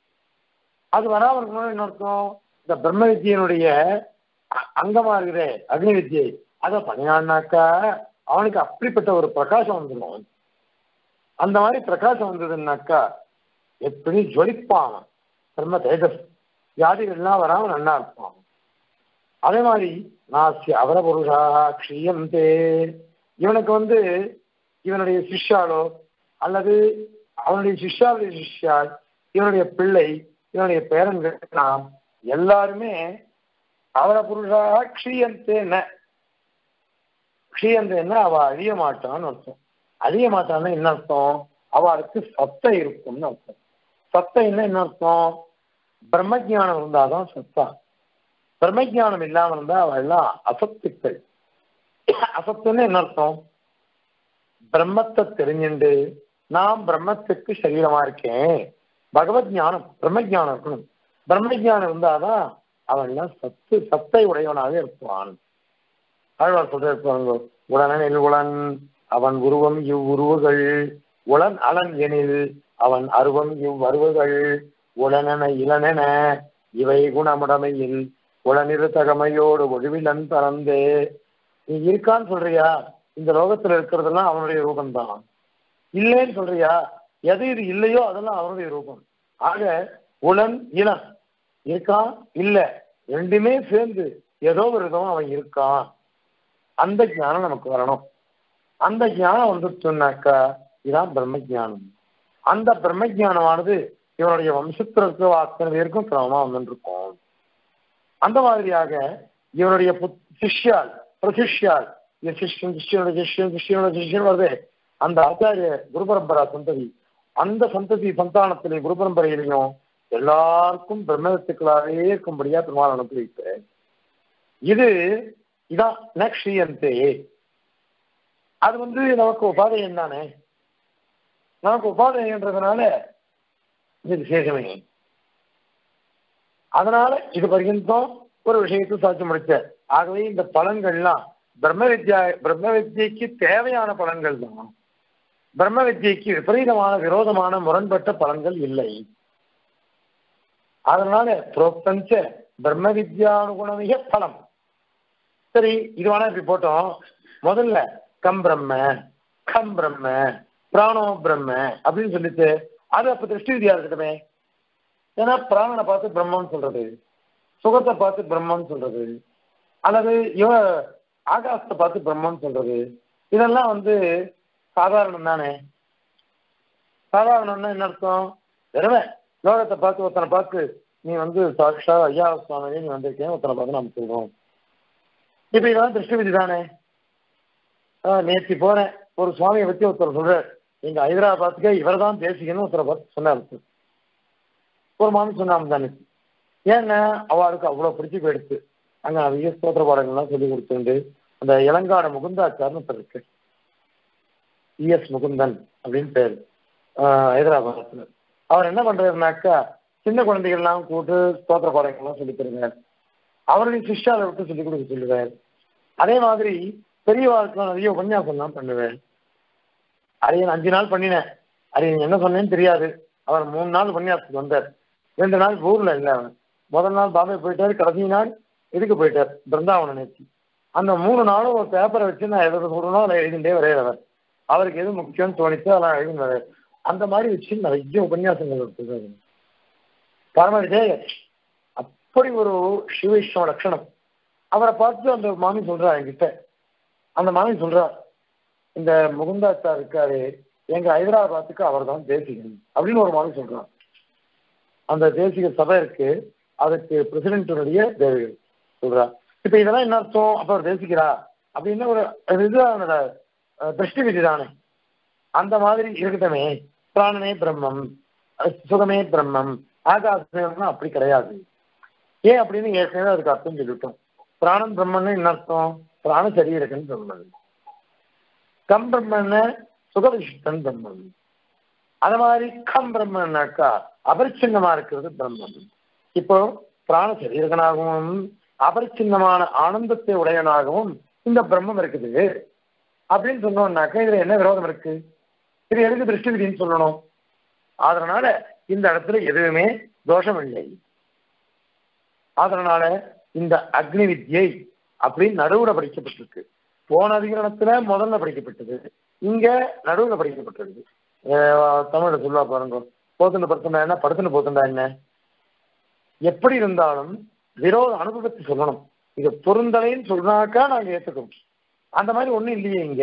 அது வராம இருக்கணும் என்ன அர்த்தம் இந்த பிரம்ம வித்தியனுடைய அ- அங்கமா இருக்கிற அக்னி வித்தியை அதை பண்ணினான்னாக்கா அவனுக்கு அப்படிப்பட்ட ஒரு பிரகாசம் வந்துடும் அந்த மாதிரி பிரகாசம் வந்ததுன்னாக்கா எப்படி ஜொலிப்பான் அவன். பிரம்ம தேஜஸ் வியாதிகள்லாம் வராம நல்லா இருப்பான் அதே மாதிரி நாஸ்தி அவர புருஷா க்ஷீயந்தே இவனுக்கு வந்து இவனுடைய சிஷ்யாலோ அல்லது அவனுடைய சிஷ்யாவுடைய சிஷ்யால் இவனுடைய பிள்ளை இவனுடைய பேரன்கள் எல்லாம் எல்லாருமே அவர புருஷா க்ஷீயந்தேன க்ஷீயந்தேன்னா அவ அழிய மாட்டான்னு அர்த்தம் அழிய மாட்டான்னு என்ன அர்த்தம் அவளுக்கு சத்தை இருக்கும்னு அர்த்தம் சத்தைன்னா என்ன அர்த்தம் பிரம்மஜானம் இருந்தாதான் சத்தா பிரம்மஜானம் இல்லாம இருந்தா அவ எல்லாம் அசத்துக்கள் அசத்துன்னு என்ன அர்த்தம் பிரம்மத்தை தெரிஞ்சுண்டு நான் பிரம்மத்துக்கு சரீரமா இருக்கேன் பகவத் ஞானம் பிரம்ம ஞானம் இருக்கணும் பிரம்ம ஞானம் இருந்தாதான் அவன் எல்லாம் சத்து சத்தை உடையவனாக இருப்பான் ஆழ்வார் சொல்றாங்க உடனில் உளன் அவன் உருவம் இவ் உருவுகள் உளன் அலன் எனில் அவன் அருவம் இவ் அருவுகள் உடனென இளனென இவை குணமுடைமையில் உளனிரு தகமையோடு ஒழிவிலன் பறந்தே நீ இருக்கான்னு சொல்றியா இந்த லோகத்துல இருக்கிறதெல்லாம் அவனுடைய ரூபம்தான் இல்லைன்னு சொல்றியா எது இது இல்லையோ அதெல்லாம் அவனுடைய ரூபம் ஆக உளன் இளன் இருக்கான் இல்ல ரெண்டுமே சேர்ந்து ஏதோ ஒரு விதமா அவன் இருக்கான் அந்த ஞானம் நமக்கு வரணும் அந்த ஞானம் வந்துச்சுன்னாக்கா இதான் பிரம்ம ஞானம் அந்த பிரம்ம ஞானமானது இவனுடைய வம்சத்தில் இருக்கிற அத்தனை பேருக்கும் கிரமமா வந்துருக்கும் அந்த மாதிரியாக இவனுடைய புத் சிஷ்யால் பிரசிஷ்யால் இந்த சிஷ்யன் சிஷ்யனோட சிஷ்யன் சிஷ்யனோட சிஷ்யன் வருது அந்த ஆச்சாரிய குரு பரம்பரா சந்ததி அந்த சந்ததி சந்தானத்திலே குரு பரம்பரையிலையும் எல்லாருக்கும் பிரம்மத்துக்களாகவே இருக்கும்படியா பெருமாள் அனுப்பி வைக்கிறேன் இது இதான் நக்ஷியந்தே அது வந்து நமக்கு உபாதையம் தானே நமக்கு உபாதையன்றதுனால இது விசேஷமே அதனால இது பர்யந்தம் ஒரு விஷயத்தை சாட்சி முடிச்ச ஆகவே இந்த பலன்கள்லாம் பிரம்ம வித்யா பிரம்ம வித்யக்கு தேவையான பலன்கள் தான் பிரம்ம வித்யக்கு விபரீதமான விரோதமான முரண்பட்ட பலன்கள் இல்லை அதனால புரோக்தஞ்ச பிரம்ம வித்யானுகுணமிக பலம் சரி இது வேணா இப்படி போட்டோம் முதல்ல கம் பிரம்ம கம் பிரம்ம பிராணோ பிரம்ம அப்படின்னு சொல்லிட்டு அது அப்ப திருஷ்டி விதியா இருக்கட்டுமே ஏன்னா பிராணனை பார்த்து பிரம்மன்னு சொல்றது சுகத்தை பார்த்து பிரம்மன்னு சொல்றது அல்லது இவ ஆகாசத்தை பார்த்து பிரம்மன்னு சொல்றது இதெல்லாம் வந்து சாதாரணம் தானே சாதாரணம்னா என்ன அர்த்தம் வெறுமை லோகத்தை பார்த்து ஒருத்தனை பார்த்து நீ வந்து சாட்சா ஐயா சுவாமி நீ வந்திருக்கேன் ஒருத்தனை பார்த்து நம்ம சொல்றோம் இப்ப இதெல்லாம் திருஷ்டி விதி தானே ஆஹ் நேத்தி போறேன் ஒரு சுவாமியை பத்தி ஒருத்தர் சொல்றார் எங்க ஹைதராபாத்துக்கு இவர் தான் தேசிகன்னு ஒருத்தரை பார்த்து சொன்னார் ஒரு மாமி சொன்னாங்க தானே ஏன்னா அவளுக்கு அவ்வளவு பிடிச்சி போயிடுச்சு அங்க நிறைய ஸ்தோத்திர பாடங்கள்லாம் சொல்லி கொடுத்துண்டு அந்த இளங்காட முகுந்தாச்சார்னு ஒருத்தர் இருக்கு இஎஸ் முகுந்தன் அப்படின்னு பேர் ஆஹ் ஹைதராபாத்ல அவர் என்ன பண்றாருனாக்கா சின்ன குழந்தைகள்லாம் கூட்டு ஸ்தோத்திர பாடங்கள்லாம் சொல்லி தருவார் அவருடைய சிஷ்யாவை விட்டு சொல்லிக் கொடுக்க சொல்லுவார் அதே மாதிரி பெரியவாளுக்கு நிறைய உபன்யாசம்லாம் பண்ணுவேன் அரியன் அஞ்சு நாள் பண்ணினேன் அரியன் என்ன சொன்னேன்னு தெரியாது அவர் மூணு நாள் உபன்யாசத்துக்கு வந்தார் ரெண்டு நாள் ஊர்ல இல்லை அவன் முதல் நாள் பாம்பே போயிட்டார் கடைசி நாள் இதுக்கு போயிட்டார் பிருந்தாவனம் நேர்த்தி அந்த மூணு நாளும் ஒரு பேப்பரை வச்சு நான் எதை சொல்லணும் அதை எழுதிட்டே வரையிறவர் அவருக்கு எது முக்கியம்னு தோணிச்சோ அதெல்லாம் எழுதினாரு அந்த மாதிரி வச்சு நிறைய உபன்யாசங்கள் இருக்குது பரம விஜயர் அப்படி ஒரு சிவவிஷ்ணவ லட்சணம் அவரை பார்த்து அந்த மாமி சொல்றா என்கிட்ட அந்த மாமி சொல்றா இந்த முகுந்தாச்சார் இருக்காரு எங்க ஹைதராபாத்துக்கு அவர் தான் தேசிகன் அப்படின்னு ஒரு மாமி சொல்றான் அந்த தேசிக சபை இருக்கு அதுக்கு பிரசிடென்ட்டுடைய தேவிகள் சொல்றா இப்ப இதெல்லாம் என்ன அர்த்தம் அப்ப அவர் தேசிக்கிறா அப்படின்னா ஒரு இது அவனோட அஹ், திருஷ்டி விதி தானே அந்த மாதிரி இருக்கட்டுமே பிராணனே பிரம்மம் அஹ், சுகமே பிரம்மம் ஆகாசம்னா அப்படி கிடையாது ஏன் அப்படின்னு ஏற்கனவே அதுக்கு அர்த்தம் சொல்லிட்டோம் பிராணன் பிரம்மன்னு என்ன அர்த்தம் பிராண சரீரகன் பிரம்மன் கம் பிரம்மன்னு சுகவிசிஷ்டன் பிரம்மன் அது மாதிரி கம் பிரம்மன்னாக்கா அபரிச்சின்னமா இருக்கிறது பிரம்மன் இப்போ பிராண சரீரகனாகவும் அபரிச்சின்னமான ஆனந்தத்தை உடையனாகவும் இந்த பிரம்மம் இருக்குது அப்படின்னு சொன்னோம்னாக்கா இதுல என்ன விரோதம் இருக்கு இது எதுக்கு திருஷ்டி விதின்னு சொல்லணும் அதனால இந்த இடத்துல எதுவுமே தோஷம் இல்லை அதனால இந்த அக்னி வித்யை அப்படின்னு நடுவுல படிக்கப்பட்டிருக்கு போன அதிகரணத்துல முதல்ல படிக்கப்பட்டது இங்க நடுவுல படிக்கப்பட்டிருக்கு அஹ் தமிழ்ல சொல்லுவா பாருங்க போத்துண்டு படுத்துண்டா என்ன படுத்துண்டு போத்துண்டா என்ன எப்படி இருந்தாலும் விரோத அனுபவத்தை சொல்லணும் இது பொருந்தலைன்னு சொன்னாக்கா நாங்க ஏத்துக்கோம் அந்த மாதிரி ஒண்ணும் இல்லையே இங்க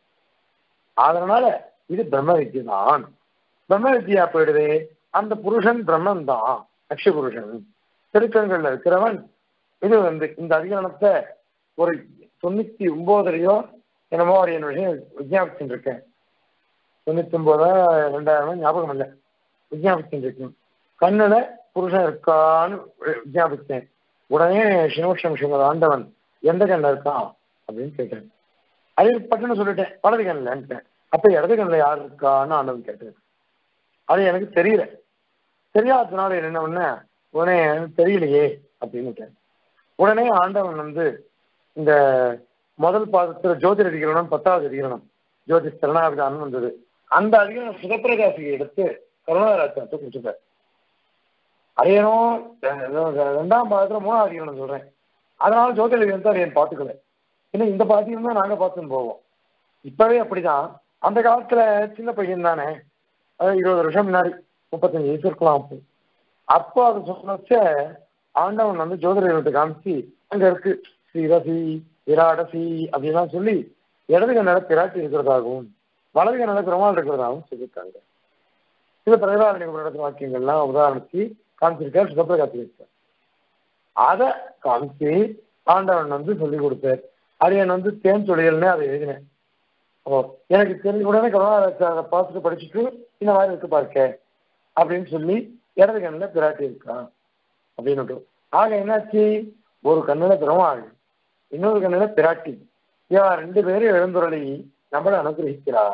அதனால இது பிரம்ம வித்யை தான் பிரம்ம வித்யா போயிடுது அந்த புருஷன் பிரம்மன் தான் அக்ஷ புருஷன் திருக்கங்கள்ல இருக்கிறவன் இது வந்து இந்த அதிகரணத்தை ஒரு தொண்ணூத்தி ஒன்பதுலயோ என்னமோ ஒரு என் விஷயம் விஜயாபிச்சுட்டு இருக்கேன் தொண்ணூத்தி ஒன்பதா ரெண்டாயிரம் ஞாபகம் இல்லை விஜயாபிச்சுட்டு இருக்கேன் கண்ணுல புருஷன் இருக்கான்னு விஜயாபிச்சேன் உடனே சிவஷம் சிவ ஆண்டவன் எந்த கண்ணில் இருக்கான் அப்படின்னு கேட்டேன் அது பட்டுன்னு சொல்லிட்டேன் வலது கண்ணில்ன்ட்டேன் அப்ப இடது கண்ணில் யார் இருக்கான்னு ஆண்டவன் கேட்டேன் அது எனக்கு தெரியல தெரியாததுனால என்ன பண்ண உடனே தெரியலையே அப்படின்னு உடனே ஆண்டவன் வந்து இந்த முதல் பாதத்துல ஜோதிட அதிகரணம் பத்தாவது அதிகரணம் ஜோதி சரணாபிதானம் வந்தது அந்த அதிகரணம் சுகப்பிரகாசியை எடுத்து கருணாராஜத்தை கொடுத்துட்டார் அதையனும் ரெண்டாம் பாதத்துல மூணாவது அதிகரணம் சொல்றேன் அதனால ஜோதிட அதிகரணத்தை அதையன் பார்த்துக்கல ஏன்னா இந்த பாத்தியம் தான் நாங்க பார்த்துன்னு போவோம் இப்பவே அப்படிதான் அந்த காலத்துல சின்ன பையன் தானே அதாவது இருபது வருஷம் முன்னாடி முப்பத்தஞ்சு வயசு இருக்கலாம் அப்போ அப்போ அது சொன்னச்ச ஆண்டவன் வந்து ஜோதிடத்தை காமிச்சு அங்க இருக்கு ஸ்ரீரசி விராடசி அப்படின்லாம் சொல்லி இடது கண்ணால பிராட்டி இருக்கிறதாகவும் வலது கண்ணால பெருமாள் இருக்கிறதாகவும் சொல்லியிருக்காங்க சில பிரகலாதனை நடத்தின வாக்கியங்கள்லாம் உதாரணத்துக்கு காமிச்சிருக்கார் சுகப்பிரகாசிருக்கார் அதை காமிச்சு ஆண்டவன் வந்து சொல்லி கொடுத்தார் அது என் வந்து தேன் தொழில்னு அதை எழுதினேன் ஓ எனக்கு தெரிஞ்ச உடனே கருணாராஜாரை பார்த்துட்டு படிச்சுட்டு இந்த மாதிரி இருக்கு பார்க்க அப்படின்னு சொல்லி இடது கண்ணில் பிராட்டி இருக்கா அப்படின்னு ஆக என்னாச்சு ஒரு கண்ணில் பெருமாள் இன்னொரு கண்ணில் பிராட்டி இவா ரெண்டு பேரும் எழுந்துருளி நம்மளை அனுகிரகிக்கிறா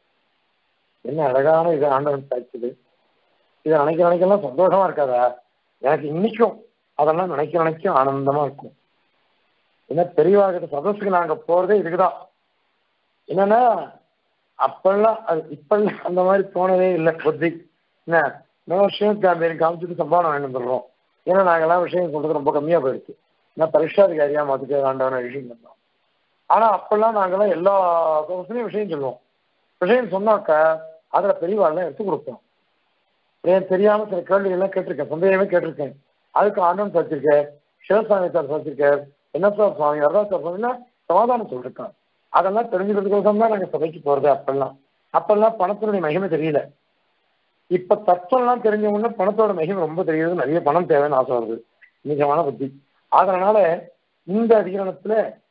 என்ன அழகான இது ஆண்டவன் சாட்சிது இதை நினைக்க நினைக்கலாம் சந்தோஷமா இருக்காதா எனக்கு இன்னைக்கும் அதெல்லாம் நினைக்க நினைக்க ஆனந்தமா இருக்கும் ஏன்னா பெரியவாகிட்ட சதஸுக்கு நாங்க போறதே இதுக்குதான் என்னன்னா அப்பெல்லாம் அது இப்பெல்லாம் அந்த மாதிரி தோணவே இல்லை புத்தி என்ன இன்னொரு விஷயம் காம்பேரி காமிச்சிட்டு சம்பாவனை வேணும் சொல்றோம் ஏன்னா நாங்கெல்லாம் விஷயம் சொல்றது ரொம்ப கம்மியா போயிடுச்சு நான் பரிஷ்டாதிகாரியா மாத்துக்க வேண்டான விஷயம் பண்ணோம் ஆனா அப்பெல்லாம் நாங்கெல்லாம் எல்லா கோர்ஸ்லயும் விஷயம் சொல்லுவோம் விஷயம் சொன்னாக்க அதுல பெரியவாள்லாம் எடுத்து கொடுப்போம் ஏன் தெரியாம சில கேள்விகள்லாம் கேட்டிருக்கேன் சந்தேகமே கேட்டிருக்கேன் அதுக்கு ஆண்டவன் சாச்சிருக்கார் சிவசாமி சார் சாச்சிருக்கார் என்ன சார் சுவாமி வரதா சார் சுவாமின்னா சமாதானம் சொல்லிருக்கான் அதெல்லாம் தெரிஞ்சுக்கிறதுக்கோசம் தான் நாங்கள் சபைக்கு போறது அப்பெல்லாம் அப்பெல்லாம் பணத்தினுடைய மகிமை தெரியல இப்ப தத்துவம்லாம் தெரிஞ்சவங்க பணத்தோட மகிமை ரொம்ப தெரியுது நிறைய பணம் தேவைன்னு ஆசை வருது நிஜமான புத்தி அதனால இந்த அதிகரணத்துல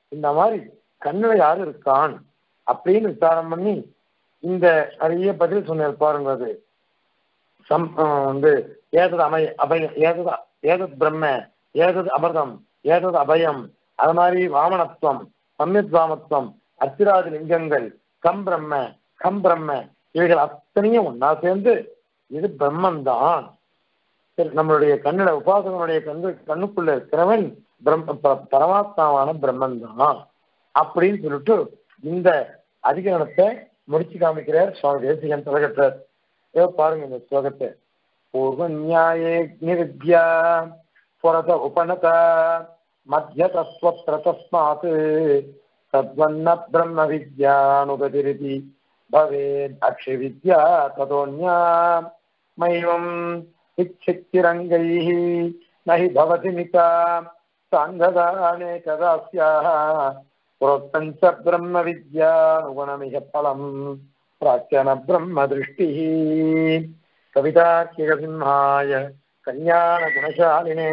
இந்த மாதிரி கண்ணுல யாரு இருக்கான் அப்படின்னு விசாரம் பண்ணி இந்த நிறைய பதில் சொன்னார் பாருங்க அது சம் ஆஹ் வந்து ஏதது அமய அபயம் ஏதது ஏதத் பிரம்ம ஏதது அமிர்தம் ஏதது அபயம் அது மாதிரி வாமனத்துவம் சம்யத்வாமத்துவம் அத்திராதி லிங்கங்கள் கம் பிரம்ம கம் பிரம்ம இவைகள் அத்தனையும் ஒன்னா சேர்ந்து இது பிரம்மன் தான் சரி நம்மளுடைய கண்ணுல உபாசகனுடைய கண்ணு கண்ணுக்குள்ள இருக்கிறவன் பிரம்ம ப- பரமாத்மாவான பிரம்மன் தான் அப்படின்னு சொல்லிட்டு இந்த அதிகரணத்தை முடிச்சு காமிக்கிறார் சுவாமி தேசிகன் தலைகட்டார் ஏதோ பாருங்க இந்த ஸ்லோகத்தை பூர்வ நியாயே நிவித்யா புரத உபநத மத்தியதஸ்வத்ர தஸ்மாத் தத்வன்ன பிரம்ம வித்யானுகதிரிதி பவேத் அக்ஷய வித்யா ததோன்யா மைவம் இச்சித்திரங்கைः न हि भवति मिता साङ्गदानेकदा स्याः प्रोक्तं च ब्रह्मविद्यानुगुणमिह फलम् प्राच्यनब्रह्मदृष्टिः कवितार्किकसिंहाय कल्याणगुणशालिने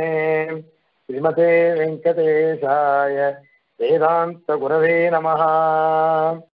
श्रीमते वेङ्कटेशाय वेदान्तगुरवे नमः